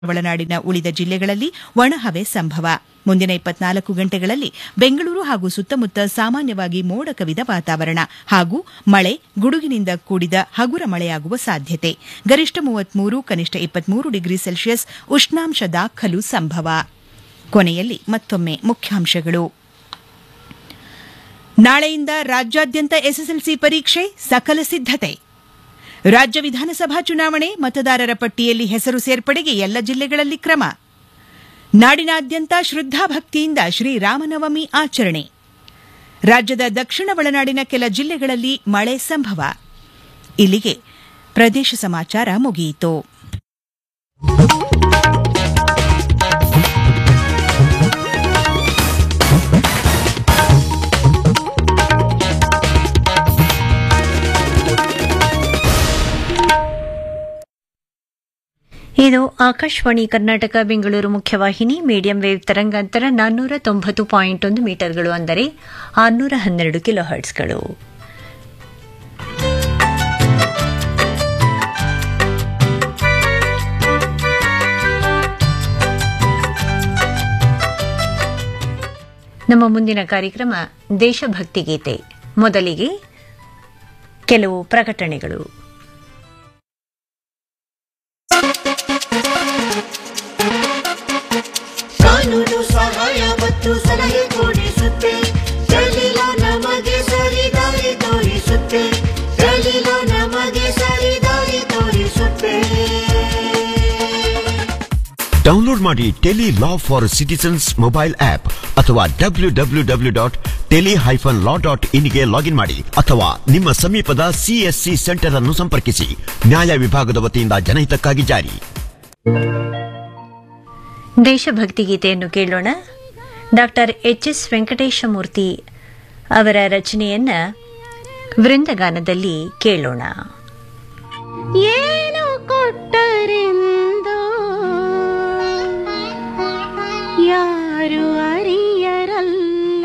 ಒಳನಾಡಿನ ಉಳಿದ ಜಿಲ್ಲೆಗಳಲ್ಲಿ ಒಣಹವೆ ಸಂಭವ ಮುಂದಿನ ಇಪ್ಪತ್ನಾಲ್ಕು ಗಂಟೆಗಳಲ್ಲಿ ಬೆಂಗಳೂರು ಹಾಗೂ ಸುತ್ತಮುತ್ತ ಸಾಮಾನ್ಯವಾಗಿ ಮೋಡ ಕವಿದ ವಾತಾವರಣ ಹಾಗೂ ಮಳೆ ಗುಡುಗಿನಿಂದ ಕೂಡಿದ ಹಗುರ ಮಳೆಯಾಗುವ ಸಾಧ್ಯತೆ ಗರಿಷ್ಠ ಮೂವತ್ಮೂರು ಕನಿಷ್ಠ ಇಪ್ಪತ್ಮೂರು ಡಿಗ್ರಿ ಸೆಲ್ಸಿಯಸ್ ಉಷ್ಣಾಂಶ ದಾಖಲು ಸಂಭವ ಕೊನೆಯಲ್ಲಿ ಮತ್ತೊಮ್ಮೆ ಮುಖ್ಯಾಂಶಗಳು ನಾಳೆಯಿಂದ ರಾಜ್ಯಾದ್ಯಂತ ಎಸ್ಎಸ್ಎಲ್ಸಿ ಪರೀಕ್ಷೆ ಸಕಲ ಸಿದ್ದತೆ ರಾಜ್ಯ ವಿಧಾನಸಭಾ ಚುನಾವಣೆ ಮತದಾರರ ಪಟ್ಟಿಯಲ್ಲಿ ಹೆಸರು ಸೇರ್ಪಡೆಗೆ ಎಲ್ಲ ಜಿಲ್ಲೆಗಳಲ್ಲಿ ಕ್ರಮ ನಾಡಿನಾದ್ಯಂತ ಶ್ರದ್ಧಾಭಕ್ತಿಯಿಂದ ಶ್ರೀರಾಮನವಮಿ ಆಚರಣೆ ರಾಜ್ಯದ ದಕ್ಷಿಣ ಒಳನಾಡಿನ ಕೆಲ ಜಿಲ್ಲೆಗಳಲ್ಲಿ ಮಳೆ ಸಂಭವ ಇಲ್ಲಿಗೆ ಪ್ರದೇಶ ಸಮಾಚಾರ ಮುಗಿಯಿತು ಇದು ಆಕಾಶವಾಣಿ ಕರ್ನಾಟಕ ಬೆಂಗಳೂರು ಮುಖ್ಯವಾಹಿನಿ ಮೀಡಿಯಂ ವೇವ್ ತರಂಗಾಂತರ ನಾನ್ನೂರ ತೊಂಬತ್ತು ಪಾಯಿಂಟ್ ಒಂದು ಮೀಟರ್ಗಳು ಅಂದರೆ ಆರುನೂರ ಹನ್ನೆರಡು ಕಿಲೋ ಹರ್ಟ್ಸ್ಗಳು ನಮ್ಮ ಮುಂದಿನ ಕಾರ್ಯಕ್ರಮ ದೇಶಭಕ್ತಿ ಗೀತೆ ಮೊದಲಿಗೆ ಕೆಲವು ಪ್ರಕಟಣೆಗಳು ಕಾನೂನು ಸಹಾಯ ಮತ್ತು ಸಲಹೆ ಕೊಡಿಸುತ್ತೆ ಕಲೀಲ ನಮಗೆ ಸರಿದಾರಿ ತೋರಿಸುತ್ತೆ ಕಲೀಲ ನಮಗೆ ಸರಿದಾರಿ ತೋರಿಸುತ್ತೆ ಡೌನ್ಲೋಡ್ ಮಾಡಿ tele law for citizens mobile app ಅಥವಾ W W W dot tele hyphen law dot ಇನ್ಗೆ ಲಾಗಿನ್ ಮಾಡಿ ಅಥವಾ ನಿಮ್ಮ ಸಮೀಪದ ಸಿಎಸ್ಸಿ ಸೆಂಟರ್ ಅನ್ನು ಸಂಪರ್ಕಿಸಿ ನ್ಯಾಯ ವಿಭಾಗದ ವತಿಯಿಂದ ಜನಹಿತಕ್ಕಾಗಿ ಜಾರಿ ದೇಶಭಕ್ತಿ ಗೀತೆಯನ್ನು ಕೇಳೋಣ ಡಾಕ್ಟರ್ ಎಚ್ ಎಸ್ ವೆಂಕಟೇಶಮೂರ್ತಿ ಅವರ ರಚನೆಯನ್ನ ವೃಂದಗಾನದಲ್ಲಿ ಕೇಳೋಣ ಏನು ಕೊಟ್ಟರೆಂದು ಯಾರು ಅರಿಯರಲ್ಲ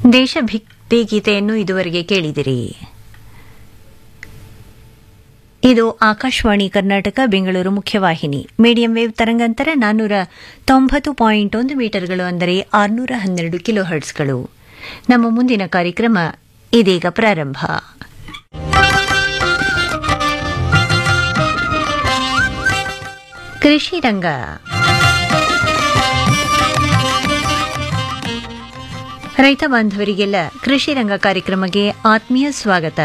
ದೇಶಭಕ್ತಿ ಗೀತೆಯನ್ನು ಇದುವರೆಗೆ ಕೇಳಿದಿರಿ ಇದು ಆಕಾಶವಾಣಿ ಕರ್ನಾಟಕ ಬೆಂಗಳೂರು ಮುಖ್ಯವಾಹಿನಿ ಮೀಡಿಯಂ ವೇವ್ ತರಂಗಾಂತರ ನಾನ್ನೂರ ತೊಂಬತ್ತು ಪಾಯಿಂಟ್ ಒಂದು ಮೀಟರ್ಗಳು ಅಂದರೆ ಆರುನೂರ ಹನ್ನೆರಡು ಕಿಲೋ ಹರ್ಟ್ಸ್ಗಳು ನಮ್ಮ ಮುಂದಿನ ಕಾರ್ಯಕ್ರಮ ಇದೀಗ ಪ್ರಾರಂಭ ಕೃಷಿ ರಂಗ ರೈತ ಬಾಂಧವರಿಗೆಲ್ಲ ಕೃಷಿ ರಂಗ ಕಾರ್ಯಕ್ರಮಕ್ಕೆ ಆತ್ಮೀಯ ಸ್ವಾಗತ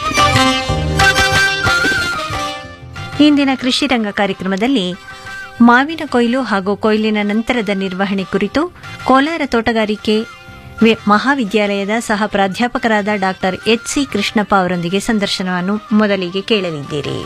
ಇಂದಿನ ಕೃಷಿ ರಂಗ ಕಾರ್ಯಕ್ರಮದಲ್ಲಿ ಮಾವಿನ ಕೊಯ್ಲು ಹಾಗೂ ಕೊಯ್ಲಿನ ನಂತರದ ನಿರ್ವಹಣೆ ಕುರಿತು ಕೋಲಾರ ತೋಟಗಾರಿಕೆ ವಿ- ಮಹಾವಿದ್ಯಾಲಯದ ಸಹ ಪ್ರಾಧ್ಯಾಪಕರಾದ ಡಾಕ್ಟರ್ ಎಚ್ ಸಿ ಕೃಷ್ಣಪ್ಪ ಅವರೊಂದಿಗೆ ಸಂದರ್ಶನವನ್ನು ಮೊದಲಿಗೆ ಕೇಳಲಿದ್ದೀರಿ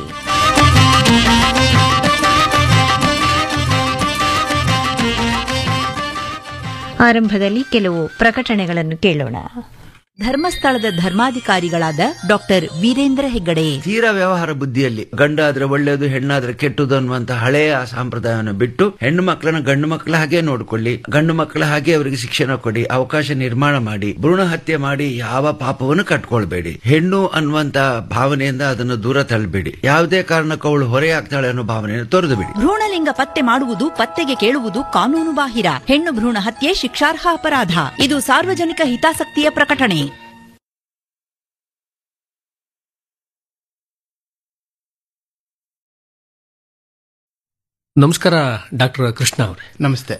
ಆರಂಭದಲ್ಲಿ ಕೆಲವು ಪ್ರಕಟಣೆಗಳನ್ನು ಕೇಳೋಣ ಧರ್ಮಸ್ಥಳದ ಧರ್ಮಾಧಿಕಾರಿಗಳಾದ ಡಾಕ್ಟರ್ ವೀರೇಂದ್ರ ಹೆಗ್ಗಡೆ ತೀರಾ ವ್ಯವಹಾರ ಬುದ್ಧಿಯಲ್ಲಿ ಗಂಡಾದ್ರೆ ಒಳ್ಳೆಯದು ಹೆಣ್ಣಾದ್ರೆ ಕೆಟ್ಟದು ಅನ್ನುವಂತ ಹಳೆಯ ಸಂಪ್ರದಾಯವನ್ನು ಬಿಟ್ಟು ಹೆಣ್ಣು ಮಕ್ಕಳನ್ನ ಗಂಡು ಮಕ್ಕಳ ಹಾಗೆ ನೋಡ್ಕೊಳ್ಳಿ ಗಂಡು ಮಕ್ಕಳ ಹಾಗೆ ಅವರಿಗೆ ಶಿಕ್ಷಣ ಕೊಡಿ ಅವಕಾಶ ನಿರ್ಮಾಣ ಮಾಡಿ ಭ್ರೂಣ ಹತ್ಯೆ ಮಾಡಿ ಯಾವ ಪಾಪವನ್ನು ಕಟ್ಕೊಳ್ಬೇಡಿ ಹೆಣ್ಣು ಅನ್ನುವಂತ ಭಾವನೆಯಿಂದ ಅದನ್ನು ದೂರ ತಳ್ಳಬೇಡಿ ಯಾವುದೇ ಕಾರಣಕ್ಕೂ ಅವಳು ಹೊರೆಯಾಗ್ತಾಳೆ ಅನ್ನೋ ಭಾವನೆಯನ್ನು ತೊರೆದು ಬಿಡಿ ಭ್ರೂಣಲಿಂಗ ಪತ್ತೆ ಮಾಡುವುದು ಪತ್ತೆಗೆ ಕೇಳುವುದು ಕಾನೂನು ಬಾಹಿರ ಹೆಣ್ಣು ಭ್ರೂಣ ಹತ್ಯೆ ಶಿಕ್ಷಾರ್ಹ ಅಪರಾಧ ಇದು ಸಾರ್ವಜನಿಕ ಹಿತಾಸಕ್ತಿಯ ಪ್ರಕಟಣೆ ನಮಸ್ಕಾರ ಡಾಕ್ಟರ್ ಕೃಷ್ಣ ಅವರೇ ನಮಸ್ತೆ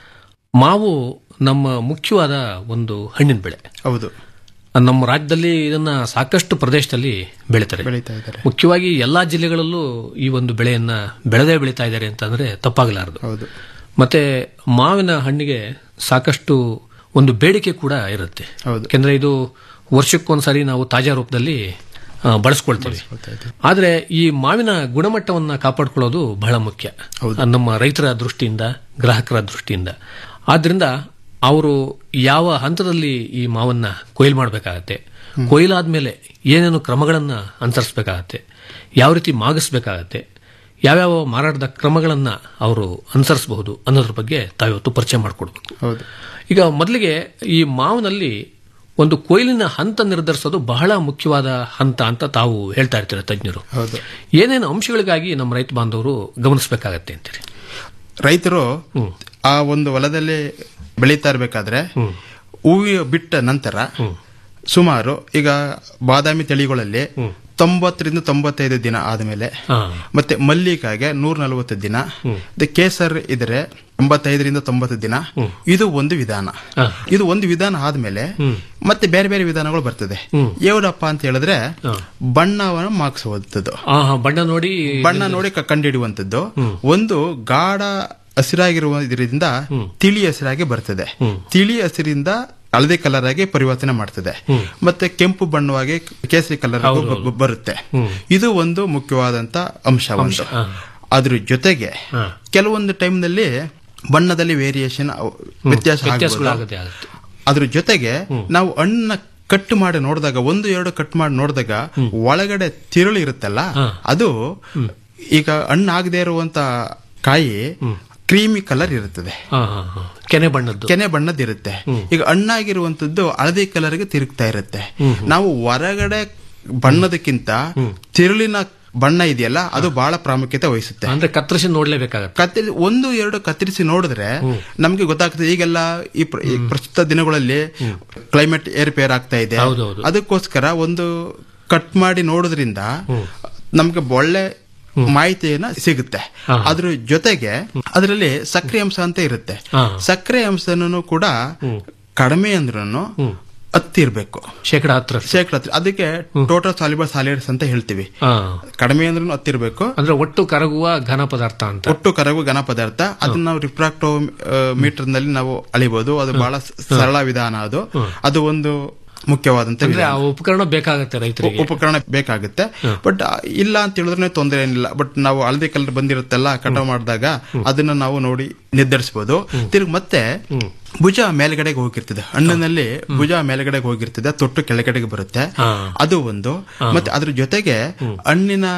ಮಾವು ನಮ್ಮ ಮುಖ್ಯವಾದ ಒಂದು ಹಣ್ಣಿನ ಬೆಳೆ ಹೌದು ನಮ್ಮ ರಾಜ್ಯದಲ್ಲಿ ಇದನ್ನ ಸಾಕಷ್ಟು ಪ್ರದೇಶದಲ್ಲಿ ಬೆಳೀತಾರೆ ಬೆಳೀತಾ ಇದ್ದಾರೆ ಮುಖ್ಯವಾಗಿ ಎಲ್ಲಾ ಜಿಲ್ಲೆಗಳಲ್ಲೂ ಈ ಒಂದು ಬೆಳೆಯನ್ನ ಬೆಳೆದೇ ಬೆಳೀತಾ ಇದ್ದಾರೆ ಅಂತಂದ್ರೆ ತಪ್ಪಾಗಲಾರದು ಹೌದು ಮತ್ತೆ ಮಾವಿನ ಹಣ್ಣಿಗೆ ಸಾಕಷ್ಟು ಒಂದು ಬೇಡಿಕೆ ಕೂಡ ಇರುತ್ತೆ ಹೌದು. ಯಾಕೆಂದ್ರೆ ಇದು ವರ್ಷಕ್ಕೊಂದ್ಸರಿ ನಾವು ತಾಜಾ ರೂಪದಲ್ಲಿ ಆ, ಬಳಸ್ಕೊಳ್ತೇವೆ ಆದ್ರೆ ಈ ಮಾವಿನ ಗುಣಮಟ್ಟವನ್ನ ಕಾಪಾಡ್ಕೊಳ್ಳೋದು ಬಹಳ ಮುಖ್ಯ ನಮ್ಮ ರೈತರ ದೃಷ್ಟಿಯಿಂದ ಗ್ರಾಹಕರ ದೃಷ್ಟಿಯಿಂದ ಆದ್ರಿಂದ ಅವರು ಯಾವ ಹಂತದಲ್ಲಿ ಈ ಮಾವನ್ನ ಕೊಯ್ಲು ಮಾಡಬೇಕಾಗತ್ತೆ ಕೊಯ್ಲಾದ್ಮೇಲೆ ಏನೇನು ಕ್ರಮಗಳನ್ನ ಅನುಸರಿಸಬೇಕಾಗತ್ತೆ ಯಾವ ರೀತಿ ಮಾಗಿಸ್ಬೇಕಾಗತ್ತೆ ಯಾವ್ಯಾವ ಮಾರಾಟದ ಕ್ರಮಗಳನ್ನ ಅವರು ಅನುಸರಿಸಬಹುದು ಅನ್ನೋದ್ರ ಬಗ್ಗೆ ತಾವಿವತ್ತು ಪರಿಚಯ ಮಾಡಿಕೊಡ್ಬೇಕು ಹೌದು ಈಗ ಮೊದಲಿಗೆ ಈ ಮಾವಿನಲ್ಲಿ ಒಂದು ಕೊಯ್ಲಿನ ಹಂತ ನಿರ್ಧರಿಸೋದು ಬಹಳ ಮುಖ್ಯವಾದ ಹಂತ ಅಂತ ತಾವು ಹೇಳ್ತಾ ಇರ್ತೀರ ತಜ್ಞರು ಹೌದು ಏನೇನು ಅಂಶಗಳಿಗಾಗಿ ನಮ್ಮ ರೈತ ಬಾಂಧವರು ಗಮನಿಸಬೇಕಾಗತ್ತೆ ಅಂತೀರಿ ರೈತರು ಆ ಒಂದು ಹೊಲದಲ್ಲಿ ಬೆಳೀತಾ ಇರಬೇಕಾದ್ರೆ ಹೂವು ಬಿಟ್ಟ ನಂತರ ಸುಮಾರು ಈಗ ಬಾದಾಮಿ ತಳಿಗಳಲ್ಲಿ ತೊಂಬತ್ತರಿಂದ ತೊಂಬತ್ತೈದು ದಿನ ಆದಮೇಲೆ ಹಾ. ಮತ್ತೆ ಮಲ್ಲಿಕಾಗೆ ನೂರ ನಲವತ್ತು ದಿನ ಮತ್ತೆ ಕೇಸರ್ ಇದ್ರೆ ತೊಂಬತ್ತೈದರಿಂದ ತೊಂಬತ್ತು ದಿನ ಇದು ಒಂದು ವಿಧಾನ ಹಾ. ಇದು ಒಂದು ವಿಧಾನ ಆದ್ಮೇಲೆ ಮತ್ತೆ ಬೇರೆ ಬೇರೆ ವಿಧಾನಗಳು ಬರ್ತದೆ ಏನಪ್ಪ ಅಂತ ಹೇಳಿದ್ರೆ ಬಣ್ಣವನ್ನು ಮಾರ್ಕ್ಸುವಂಥದ್ದು ಆ, ಹಾ, ಬಣ್ಣ ನೋಡಿ ಬಣ್ಣ ನೋಡಿ ಕ- ಕಂಡುಹಿಡಿಯುವಂಥದ್ದು ಒಂದು ಗಾಢ ಹಸಿರಾಗಿರುವುದರಿಂದ ತಿಳಿ ಹಸಿರಾಗಿ ಬರ್ತದೆ ತಿಳಿ ಹಸಿರಿಂದ ಹಳದಿ ಕಲರ್ ಆಗಿ ಪರಿವರ್ತನೆ ಮಾಡ್ತದೆ ಮತ್ತೆ ಕೆಂಪು ಬಣ್ಣವಾಗಿ ಕೇಸರಿ ಕಲರ್ ಬರುತ್ತೆ ಇದು ಒಂದು ಮುಖ್ಯವಾದಂತ ಅಂಶ ಒಂದು ಅದ್ರ ಜೊತೆಗೆ ಕೆಲವೊಂದು ಟೈಮ್ ನಲ್ಲಿ ಬಣ್ಣದಲ್ಲಿ ವೇರಿಯೇಷನ್ ವ್ಯತ್ಯಾಸ ಆಗ್ಬೋದು. ವ್ಯತ್ಯಾಸಗಳಾಗತ್ತೆ ಆಗುತ್ತೆ ಅದ್ರ ಜೊತೆಗೆ ನಾವು ಹಣ್ಣನ್ನ ಕಟ್ ಮಾಡಿ ನೋಡಿದಾಗ ಒಂದು ಎರಡು ಕಟ್ ಮಾಡಿ ನೋಡಿದಾಗ ಒಳಗಡೆ ತಿರುಳು ಇರುತ್ತಲ್ಲ ಅದು ಈಗ ಹಣ್ಣು ಆಗದೆ ಇರುವಂತ ಕಾಯಿ ಕ್ರೀಮಿ ಕಲರ್ ಇರುತ್ತದೆ ಹಾ, ಹಾ, ಹಾ. ಕೆನೆ ಬಣ್ಣದ್ದು ಕೆನೆ ಬಣ್ಣದಿರುತ್ತೆ ಈಗ ಹಣ್ಣಾಗಿರುವಂತದ್ದು ಹಳದಿ ಕಲರ್ಗೆ ತಿರುಗ್ತಾ ಇರುತ್ತೆ ನಾವು ಹೊರಗಡೆ ಬಣ್ಣದಕ್ಕಿಂತ ತಿರುಳಿನ ಬಣ್ಣ ಇದೆಯಲ್ಲ ಅದು ಬಹಳ ಪ್ರಾಮುಖ್ಯತೆ ವಹಿಸುತ್ತೆ ಅಂದ್ರೆ ಕತ್ತರಿಸಿ ನೋಡ್ಲೇಬೇಕಾಗತ್ತೆ ಕತ್ತರಿ ಒಂದು ಎರಡು ಕತ್ತರಿಸಿ ನೋಡಿದ್ರೆ ನಮ್ಗೆ ಗೊತ್ತಾಗ್ತದೆ ಈಗೆಲ್ಲ ಈ ಪ್ರ- ಈ ಪ್ರಸ್ತುತ ದಿನಗಳಲ್ಲಿ ಕ್ಲೈಮೇಟ್ ಏರ್ಪೇರ್ ಆಗ್ತಾ ಇದೆ ಹೌದೌದು. ಅದಕ್ಕೋಸ್ಕರ ಒಂದು ಕಟ್ ಮಾಡಿ ನೋಡೋದ್ರಿಂದ ನಮ್ಗೆ ಒಳ್ಳೆ ಮಾಹಿತಿಯನ್ನ ಸಿಗುತ್ತೆ ಅದ್ರ ಜೊತೆಗೆ ಅದರಲ್ಲಿ ಸಕ್ಕರೆ ಅಂಶ ಅಂತ ಇರುತ್ತೆ ಹಾ. ಸಕ್ಕರೆ ಅಂಶನೂ ಕೂಡ ಕಡಿಮೆ ಅಂದ್ರೂ ಹತ್ತಿ ಇರ್ಬೇಕು ಶೇಕಡ ಹತ್ರ ಶೇಕಡ ಹತ್ತು. ಅದಕ್ಕೆ ಟೋಟಲ್ ಸಾಲಿಬಲ್ ಸಾಲಿಡ್ಸ್ ಅಂತ ಹೇಳ್ತೀವಿ ಹಾ. ಕಡಿಮೆ ಅಂದ್ರೂ ಹತ್ತಿರ್ಬೇಕು ಅಂದ್ರೆ ಒಟ್ಟು ಕರಗುವ ಘನ ಪದಾರ್ಥ ಅಂತ ಒಟ್ಟು ಕರಗು ಘನ ಪದಾರ್ಥ ಅದನ್ನ ನಾವು ರಿಫ್ರಾಕ್ಟೋ ಮೀಟರ್ ನಲ್ಲಿ ನಾವು ಅಳಿಬಹುದು ಅದು ಬಹಳ ಸ- ಸರಳ ವಿಧಾನ ಅದು ಅದು ಒಂದು ಮುಖ್ಯವಾದಂತ ಅಂದ್ರೆ ಆ ವಿಧಾನ. ಉಪಕರಣ ಬೇಕಾಗತ್ತೆ ರೈತರಿಗೆ ಉಪಕರಣ ಬೇಕಾಗುತ್ತೆ ಬಟ್ ಇಲ್ಲ ಅಂತ ಹೇಳಿದ್ರೆ ತೊಂದರೆ ಏನಿಲ್ಲ ಬಟ್ ನಾವು ಹಳದಿ ಕಲರ್ ಬಂದಿರುತ್ತಲ್ಲ ಕಟಾವ್ ಮಾಡಿದಾಗ ಅದನ್ನ ನಾವು ನೋಡಿ ನಿರ್ಧರಿಸಬಹುದು ತಿರ್ಗಿ ಮತ್ತೆ ಭುಜ ಮೇಲ್ಗಡೆಗೆ ಹೋಗಿರ್ತದೆ ಹಣ್ಣಿನಲ್ಲಿ ಭುಜ ಮೇಲ್ಗಡೆಗೆ ಹೋಗಿರ್ತದೆ ತೊಟ್ಟು ಕೆಳಗಡೆಗೆ ಬರುತ್ತೆ ಹಾ. ಅದು ಒಂದು ಮತ್ತೆ ಅದ್ರ ಜೊತೆಗೆ ಹಣ್ಣಿನ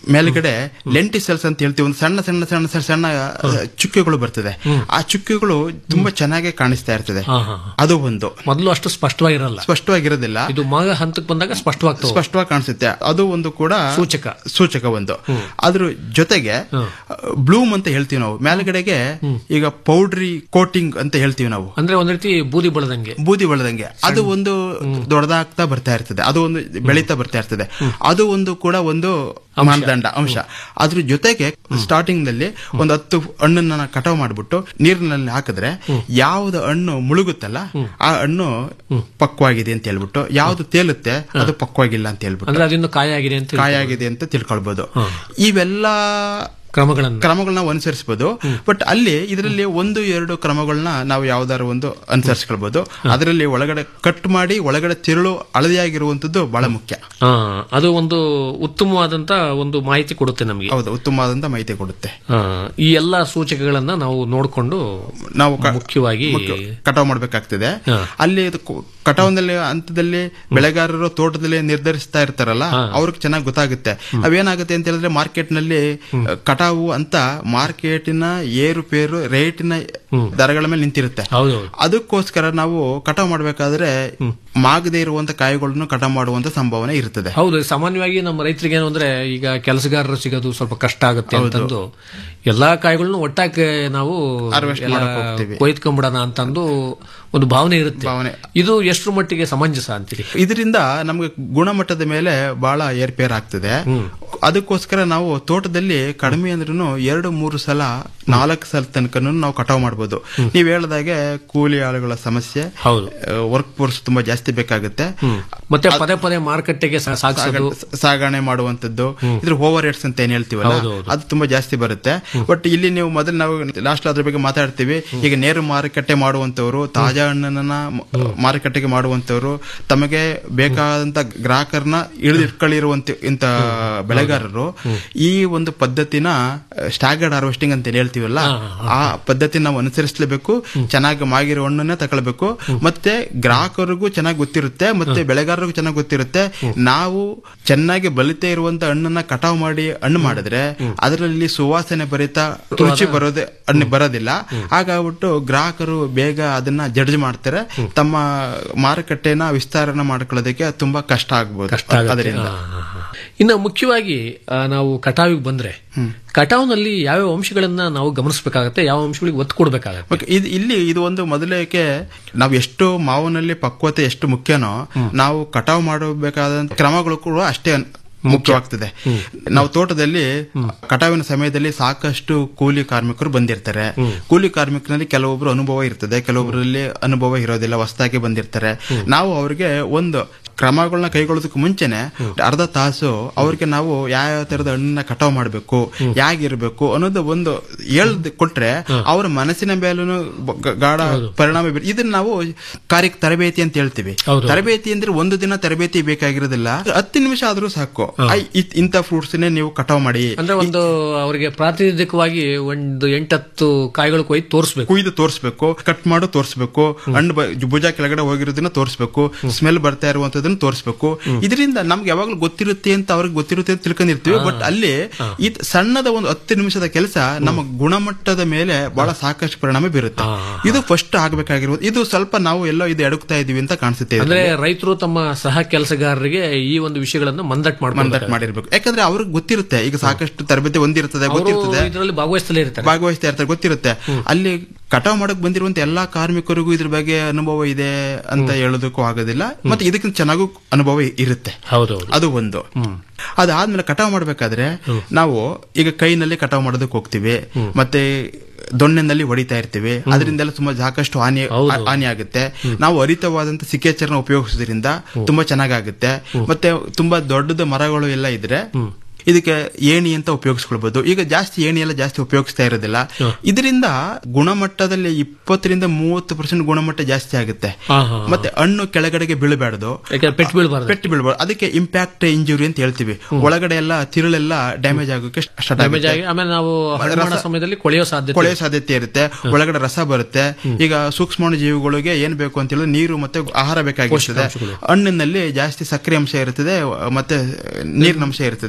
ಮೇಲ್ಗಡೆ ಲೆಂಟಿಸೆಲ್ಸ್ ಅಂತ ಹೇಳ್ತೀವಿ ಒಂದು ಸಣ್ಣ ಸಣ್ಣ ಸಣ್ಣ ಸಣ್ಣ ಸಣ್ಣ ಆ, ಚುಕ್ಕೆಗಳು ಬರ್ತದೆ ಆ ಚುಕ್ಕೆಗಳು ತುಂಬಾ ಚೆನ್ನಾಗಿ ಕಾಣಿಸ್ತಾ ಇರ್ತದೆ ಹಾ, ಹಾ, ಹಾ. ಅದು ಒಂದು ಮೊದಲು ಅಷ್ಟು ಸ್ಪಷ್ಟವಾಗಿರಲ್ಲ ಸ್ಪಷ್ಟವಾಗಿರೋದಿಲ್ಲ ಇದು ಮಗ ಹಂತಕ್ಕೆ ಬಂದಾಗ ಸ್ಪಷ್ಟವಾಗ್ತವೆ ಸ್ಪಷ್ಟವಾಗಿ ಕಾಣಿಸುತ್ತೆ ಅದು ಒಂದು ಕೂಡ ಸೂಚಕ. ಸೂಚಕ ಒಂದು ಅದ್ರ ಜೊತೆಗೆ ಬ್ಲೂಮ್ ಅಂತ ಹೇಳ್ತೀವಿ ನಾವು ಮೇಲ್ಗಡೆಗೆ ಈಗ ಪೌಡ್ರಿ ಕೋಟಿಂಗ್ ಅಂತ ಹೇಳ್ತೀವಿ ನಾವು ಅಂದ್ರೆ ಒಂದ್ ರೀತಿ ಬೂದಿ ಬಳದಂಗೆ ಬೂದಿ ಬೆಳೆದಂಗೆ ಅದು ಒಂದು ದೊಡ್ಡದಾಗ್ತಾ ಬರ್ತಾ ಇರ್ತದೆ ಅದು ಒಂದು ಬೆಳೀತಾ ಬರ್ತಾ ಇರ್ತದೆ ಅದು ಒಂದು ಕೂಡ ಒಂದು ಮಾನದಂಡ ಅಂಶ ಅದ್ರ ಜೊತೆಗೆ ಸ್ಟಾರ್ಟಿಂಗ್ ನಲ್ಲಿ ಒಂದು ಹತ್ತು ಹಣ್ಣನ್ನ ಕಟಾವ್ ಮಾಡ್ಬಿಟ್ಟು ನೀರಿನಲ್ಲಿ ಹಾಕಿದ್ರೆ ಯಾವ್ದು ಹಣ್ಣು ಮುಳುಗುತ್ತಲ್ಲ ಆ ಹಣ್ಣು ಪಕ್ವಾಗಿದೆ ಅಂತ ಹೇಳ್ಬಿಟ್ಟು ಯಾವ್ದು ತೇಲುತ್ತೆ ಅದು ಪಕ್ವಾಗಿಲ್ಲ ಅಂತ ಹೇಳ್ಬಿಟ್ಟು ಅಂದ್ರೆ ಅದಿನ್ನು ಕಾಯ ಆಗಿದೆ ಅಂತ ಕಾಯ ಆಗಿದೆ ಅಂತ ತಿಳ್ಕೊಳ್ಬಹುದು ಇವೆಲ್ಲ ಕ್ರಮಗಳನ್ನ ಕ್ರಮಗಳನ್ನ ಅನುಸರಿಸಬಹುದು ಬಟ್ ಅಲ್ಲಿ ಇದರಲ್ಲಿ ಒಂದು ಎರಡು ಕ್ರಮಗಳನ್ನ ನಾವು ಯಾವ್ದಾದ್ರು ಒಂದು ಅನುಸರಿಸ್ಕೊಳ್ಬಹುದು ಅದರಲ್ಲಿ ಒಳಗಡೆ ಕಟ್ ಮಾಡಿ ಒಳಗಡೆ ತಿರುಳು ಹಳದಿಯಾಗಿರುವಂತದ್ದು ಬಹಳ ಮುಖ್ಯ ಹಾ ಅದು ಒಂದು ಉತ್ತಮವಾದಂತ ಒಂದು ಮಾಹಿತಿ ಕೊಡುತ್ತೆ ನಮಗೆ ಹೌದು ಉತ್ತಮವಾದಂತ ಮಾಹಿತಿ ಕೊಡುತ್ತೆ ಆ, ಈ ಎಲ್ಲಾ ಸೂಚಕಗಳನ್ನ ನಾವು ನೋಡಿಕೊಂಡು ನಾವು ಕ- ಮುಖ್ಯವಾಗಿ ಮುಖ್ಯ- ಕಟಾವ್ ಮಾಡ್ಬೇಕಾಗ್ತದೆ ಹಾ. ಅಲ್ಲಿ ಇದು ಕು- ಕಟಾವ್ನಲ್ಲಿ ಹಂತದಲ್ಲಿ ಬೆಳೆಗಾರರು ತೋಟದಲ್ಲಿ ನಿರ್ಧರಿಸ್ತಾ ಇರ್ತಾರಲ್ಲ ಅವ್ರಿಗೆ ಚೆನ್ನಾಗಿ ಗೊತ್ತಾಗುತ್ತೆ ಅವೇನಾಗುತ್ತೆ ಅಂತ ಹೇಳಿದ್ರೆ ಮಾರ್ಕೆಟ್ ನಲ್ಲಿ ಕಟಾವು ಅಂತ ಮಾರ್ಕೆಟಿನ ಏರುಪೇರು ರೇಟಿನ ದರಗಳ ಮೇಲೆ ನಿಂತಿರುತ್ತೆ ಹೌದು ಅದಕ್ಕೋಸ್ಕರ ನಾವು ಕಟಾವ್ ಮಾಡ್ಬೇಕಾದ್ರೆ ಮಾಗದೇ ಇರುವಂತ ಕಾಯಿಗಳನ್ನು ಕಟಾವ್ ಮಾಡುವಂತ ಸಂಭಾವನೆ ಇರ್ತದೆ ಹೌದು ಸಾಮಾನ್ಯವಾಗಿ ನಮ್ಮ ರೈತರಿಗೆ ಏನು ಅಂದ್ರೆ ಈಗ ಕೆಲಸಗಾರರು ಸಿಗೋದು ಸ್ವಲ್ಪ ಕಷ್ಟ ಆಗುತ್ತೆ ಅಂತಂದು ಎಲ್ಲಾ ಕಾಯಿಗಳನ್ನು ಒಟ್ಟಾಗಿ ನಾವು Harvest ಎಲ್ಲ ಮಾಡಕ್ ಹೋಗ್ತೀವಿ. ಕೊಯ್ದ್ಕೊಂಬಿಡೋಣ ಅಂತಂದು ಒಂದು ಭಾವನೆ ಇರುತ್ತೆ ಭಾವನೆ. ಇದು ಎಷ್ಟರ ಮಟ್ಟಿಗೆ ಸಮಂಜಸ ಅಂತೀರಿ ಇದರಿಂದ ನಮಗೆ ಗುಣಮಟ್ಟದ ಮೇಲೆ ಬಹಳ ಏರ್ಪೇರ್ ಆಗ್ತದೆ ಅದಕ್ಕೋಸ್ಕರ ನಾವು ತೋಟದಲ್ಲಿ ಕಡಿಮೆ ಅಂದ್ರೂ ಎರಡು ಮೂರು ಸಲ ನಾಲ್ಕು ಸಲ ತನಕ ನಾವು ಕಟಾವ್ ಮಾಡ್ಬೋದು ನೀವ್ ಹೇಳ್ದಾಗೆ ಕೂಲಿ ಆಳುಗಳ ಸಮಸ್ಯೆ ಹೌದು ವರ್ಕ್ ಫೋರ್ಸ್ ತುಂಬಾ ಜಾಸ್ತಿ ಬೇಕಾಗುತ್ತೆ ಮತ್ತೆ ಪದೇ ಪದೇ ಮಾರುಕಟ್ಟೆಗೆ ಸಾ- ಸಾಗಿಸೋದು ಸಾಗ- ಸಾಗಣೆ ಮಾಡುವಂತದ್ದು ಇದ್ರ ಓವರ್ ಹೆಡ್ಸ್ ಅಂತ ಏನ್ ಹೇಳ್ತೀವಲ್ಲ ಹೌದು, ಹೌದು. ಅದು ತುಂಬಾ ಜಾಸ್ತಿ ಬರುತ್ತೆ ಬಟ್ ಇಲ್ಲಿ ನೀವು ಮೊದಲು ನಾವು ಲಾಸ್ಟ್ ಅದ್ರ ಬಗ್ಗೆ ಮಾತಾಡ್ತೀವಿ ಈಗ ನೇರ ಮಾರುಕಟ್ಟೆ ಮಾಡುವಂತವ್ರು ತಾಜಾ ಹಣ್ಣನ್ನ ಮ- ಮಾರುಕಟ್ಟೆಗೆ ಮಾಡುವಂತವ್ರು ತಮಗೆ ಬೇಕಾದಂತ ಗ್ರಾಹಕರನ್ನ ಇಳಿದಿಟ್ಕೊಳ್ಳಿರುವಂತ ಇಂತ ಬೆಳೆಗಾರರು ಈ ಒಂದು ಪದ್ಧತಿನ ಸ್ಟಾಗರ್ಡ್ ಹಾರ್ವೆಸ್ಟಿಂಗ್ ಅಂತ ಏನ್ ಹೇಳ್ತೀವಲ್ಲ ಆ ಪದ್ಧತಿ ನಾವು ಅನುಸರಿಸಲೇಬೇಕು ಚೆನ್ನಾಗಿ ಮಾಗಿರೋ ಹಣ್ಣನ್ನೇ ತಗೊಳ್ಬೇಕು ಮತ್ತೆ ಗ್ರಾಹಕರಿಗೂ ಚೆನ್ನಾಗಿ ಗೊತ್ತಿರುತ್ತೆ ಮತ್ತೆ ಬೆಳೆಗಾರರಿಗೂ ಚೆನ್ನಾಗಿ ಗೊತ್ತಿರುತ್ತೆ ನಾವು ಚೆನ್ನಾಗಿ ಬಲಿತೆ ಇರುವಂತ ಹಣ್ಣನ್ನ ಕಟಾವ್ ಮಾಡಿ ಹಣ್ಣು ಮಾಡಿದ್ರೆ ಅದರಲ್ಲಿ ಸುವಾಸನೆ ಭರಿತ ರುಚಿ ಬರೋದೇ ಹಣ್ಣು ಬರೋದಿಲ್ಲ ಹಾಗಾಗ್ಬಿಟ್ಟು ಗ್ರಾಹಕರು ಬೇಗ ಅದನ್ನ ಜಡ್ಜ್ ಮಾಡ್ತಾರೆ ತಮ್ಮ ಮಾರುಕಟ್ಟೆನ ವಿಸ್ತಾರಣ ಮಾಡ್ಕೊಳ್ಳೋದಕ್ಕೆ ತುಂಬಾ ಕಷ್ಟ ಆಗ್ಬೋದು ಕಷ್ಟ ಆಗುತ್ತೆ. ಅದರಿಂದ ಹಾ, ಹಾ, ಹಾ. ಇನ್ನು ಮುಖ್ಯವಾಗಿ ಆ, ನಾವು ಕಟಾವಿಗೆ ಬಂದ್ರೆ ಕಟಾವ್ನಲ್ಲಿ ಯಾವ್ಯಾವ ಅಂಶಗಳನ್ನ ನಾವು ಗಮನಿಸಬೇಕಾಗತ್ತೆ ಯಾವ ಅಂಶಗಳಿಗೆ ಒತ್ತು ಕೊಡ್ಬೇಕಾಗತ್ತೆ ಓಕೆ, ಇದು ಇಲ್ಲಿ ಇದು ಒಂದು ಮೊದಲೇಕೆ ನಾವು ಎಷ್ಟು ಮಾವಿನಲ್ಲಿ ಪಕ್ವತೆ ಎಷ್ಟು ಮುಖ್ಯನೋ ನಾವು ಕಟಾವ್ ಮಾಡಬೇಕಾದಂತ ಕ್ರಮಗಳು ಕೂಡ ಅಷ್ಟೇ ಅನ್- ಮುಖ್ಯವಾಗ್ತದೆ ನಾವು ತೋಟದಲ್ಲಿ ಕಟಾವಿನ ಸಮಯದಲ್ಲಿ ಸಾಕಷ್ಟು ಕೂಲಿ ಕಾರ್ಮಿಕರು ಬಂದಿರ್ತಾರೆ ಕೂಲಿ ಕಾರ್ಮಿಕರಲ್ಲಿ ಕೆಲವೊಬ್ರು ಅನುಭವ ಇರ್ತದೆ ಕೆಲವೊಬ್ಬರಲ್ಲಿ ಅನುಭವ ಇರೋದಿಲ್ಲ ಹೊಸದಾಗಿ ಬಂದಿರ್ತಾರೆ ನಾವು ಅವ್ರಿಗೆ ಒಂದು ಕ್ರಮಗಳನ್ನ ಕೈಗೊಳ್ಳೋದಕ್ಕೆ ಮುಂಚೆನೆ ಅರ್ಧ ತಾಸು ಅವ್ರಿಗೆ ನಾವು ಯಾವ ಯಾವ ತರದ ಹಣ್ಣನ್ನ ಕಟಾವ್ ಮಾಡಬೇಕು ಹೇಗಿರ್ಬೇಕು ಅನ್ನೋದು ಒಂದು ಹೇಳ್ದ್ ಕೊಟ್ರೆ ಅವ್ರ ಮನಸ್ಸಿನ ಮೇಲೂ ಗಾಢ ಪರಿಣಾಮ ಬೀರ್ ಇದನ್ನ ನಾವು ಕಾರ್ಯಕ್ಕೆ ತರಬೇತಿ ಅಂತ ಹೇಳ್ತೀವಿ ಹೌದು. ತರಬೇತಿ ಅಂದ್ರೆ ಒಂದು ದಿನ ತರಬೇತಿ ಬೇಕಾಗಿರೋದಿಲ್ಲ ಹತ್ತು ನಿಮಿಷ ಆದ್ರೂ ಸಾಕು ಐ, ಇತ್- ಇಂಥ ಫ್ರೂಟ್ಸ್ ನೀವು ಕಟಾವ್ ಮಾಡಿ ಅಂದ್ರೆ ಒಂದು ಅವರಿಗೆ ಪ್ರಾತಿನಿಧಿಕವಾಗಿ ಒಂದು ಎಂಟತ್ತು ಕಾಯಿಗಳು ಕೊಯ್ದು ತೋರಿಸ್ಬೇಕು ಕುಯ್ದು ತೋರಿಸ್ಬೇಕು ಕಟ್ ಮಾಡು ತೋರಿಸ್ಬೇಕು ಹಣ್ಣು ಬ- ಭುಜ ಕೆಳಗಡೆ ಹೋಗಿರೋದನ್ನ ತೋರಿಸ್ಬೇಕು ಸ್ಮೆಲ್ ಬರ್ತಾ ಇರುವಂತದನ್ನ ತೋರಿಸ್ಬೇಕು ಇದರಿಂದ ನಮ್ಗೆ ಯಾವಾಗ್ಲೂ ಗೊತ್ತಿರುತ್ತೆ ಅಂತ ಅವ್ರಿಗೆ ಗೊತ್ತಿರುತ್ತೆ ಅಂತ ತಿಳ್ಕೊಂಡಿರ್ತೀವಿ ಬಟ್ ಅಲ್ಲಿ ಇದ್ ಸಣ್ಣದ ಒಂದು ಹತ್ತು ನಿಮಿಷದ ಕೆಲಸ ನಮ್ಮ ಗುಣಮಟ್ಟದ ಮೇಲೆ ಬಹಳ ಸಾಕಷ್ಟು ಪರಿಣಾಮ ಬೀರುತ್ತೆ ಇದು ಫಸ್ಟ್ ಆಗ್ಬೇಕಾಗಿರೋದು ಇದು ಸ್ವಲ್ಪ ನಾವು ಎಲ್ಲೋ ಇದು ಎಡಕ್ತಾ ಇದೀವಿ ಅಂತ ಕಾಣಿಸುತ್ತೆ ಅಂದ್ರೆ ರೈತರು ತಮ್ಮ ಸಹ ಕೆಲಸಗಾರರಿಗೆ ಈ ಒಂದು ವಿಷಯಗಳನ್ನು ಮಂದಟ್ ಮಂದಟ್ ಮಾಡ್ಕೊಂಡು ಮಾಡಿರ್ಬೇಕು ಯಾಕಂದ್ರೆ ಅವ್ರಿಗೆ ಗೊತ್ತಿರುತ್ತೆ ಈಗ ಸಾಕಷ್ಟು ತರಬೇತಿ ಹೊಂದಿರ್ತದೆ ಗೊತ್ತಿರ್ತದೆ ಇದರಲ್ಲಿ ಭಾಗವಹಿಸ್ತಲೇ ಇರ್ತಾರೆ ಭಾಗವಹಿಸ್ತಾ ಇರ್ತಾರೆ ಗೊತ್ತಿರುತ್ತೆ ಅಲ್ಲಿ ಕಟಾವ್ ಮಾಡಕ್ ಬಂದಿರುವಂತ ಎಲ್ಲಾ ಕಾರ್ಮಿಕರಿಗೂ ಇದ್ರ ಬಗ್ಗೆ ಅನುಭವ ಇದೆ ಅಂತ ಹೇಳೋದಕ್ಕೂ ಆಗೋದಿಲ್ಲ ಮತ್ತೆ ಇದಕ್ಕಿಂತ ಚೆನ್ನಾಗೂ ಅನುಭವ ಇರುತ್ತೆ ಹೌದೌದು ಅದು ಒಂದು ಅದಾದ್ಮೇಲೆ ಕಟಾವ್ ಮಾಡ್ಬೇಕಾದ್ರೆ ನಾವು ಈಗ ಕೈನಲ್ಲಿ ಕಟಾವ್ ಮಾಡೋದಕ್ಕೆ ಹೋಗ್ತೀವಿ ಮತ್ತೆ ದೊಣ್ಣೆನಲ್ಲಿ ಹೊಡಿತಾ ಇರ್ತೀವಿ ಅದರಿಂದೆಲ್ಲ ತುಂಬಾ ಸಾಕಷ್ಟು ಹಾನಿ ಹಾನಿ ಆಗುತ್ತೆ ನಾವು ಹರಿತವಾದಂತ ಸಿಕ್ಕೇಚರ್ನ ಉಪಯೋಗಿಸೋದ್ರಿಂದ ತುಂಬಾ ಚೆನ್ನಾಗಾಗುತ್ತೆ ಮತ್ತೆ ತುಂಬಾ ದೊಡ್ಡದ ಮರಗಳು ಎಲ್ಲ ಇದ್ರೆ ಇದಕ್ಕೆ ಏಣಿ ಅಂತ ಉಪಯೋಗಿಸ್ಕೊಳ್ಬಹುದು ಈಗ ಜಾಸ್ತಿ ಏಣಿ ಎಲ್ಲ ಜಾಸ್ತಿ ಉಪಯೋಗಿಸ್ತಾ ಇರೋದಿಲ್ಲ ಇದರಿಂದ ಗುಣಮಟ್ಟದಲ್ಲಿ ಇಪ್ಪತ್ತರಿಂದ ಮೂವತ್ತು ಪರ್ಸೆಂಟ್ ಗುಣಮಟ್ಟ ಜಾಸ್ತಿ ಆಗುತ್ತೆ ಹಾ, ಹಾ, ಹಾ. ಮತ್ತೆ ಹಣ್ಣು ಕೆಳಗಡೆಗೆ ಬೀಳಬಾರ್ದು ಯಾಕಂದ್ರೆ ಪೆಟ್ಟು ಬೀಳ್ಬಾರ್ದು ಪೆಟ್ಟು ಬೀಳ್ಬಾರ್ದು ಅದಕ್ಕೆ ಇಂಪ್ಯಾಕ್ಟ್ ಇಂಜುರಿ ಅಂತ ಹೇಳ್ತೀವಿ ಒಳಗಡೆ ಎಲ್ಲ ತಿರುಳೆಲ್ಲ ಡ್ಯಾಮೇಜ್ ಆಗೋಕೆ ಸ್ಟಾರ್ಟ್ ಡ್ಯಾಮೇಜ್ ಆಗುತ್ತೆ ಆಗಿ ಆಮೇಲೆ ನಾವು ಹಣ್ಣು ಮಾಡೋ ಸಮಯದಲ್ಲಿ ಕೊಳೆಯೋ ಸಾಧ್ಯತೆ ಕೊಳೆಯ ಸಾಧ್ಯತೆ ಇರುತ್ತೆ ಒಳಗಡೆ ರಸ ಬರುತ್ತೆ ಈಗ ಸೂಕ್ಷ್ಮಾಣು ಜೀವಿಗಳಿಗೆ ಏನ್ ಬೇಕು ಅಂತ ಹೇಳಿದ್ರೆ ನೀರು ಮತ್ತೆ ಆಹಾರ ಬೇಕಾಗಿರ್ತದೆ ಪೋಷಕಾಂಶಗಳು. ಹಣ್ಣಿನಲ್ಲಿ ಜಾಸ್ತಿ ಸಕ್ಕರೆ ಅಂಶ ಇರ್ತದೆ ಮತ್ತೆ ನೀರಿನ ಅಂಶ ಇರ್ತದೆ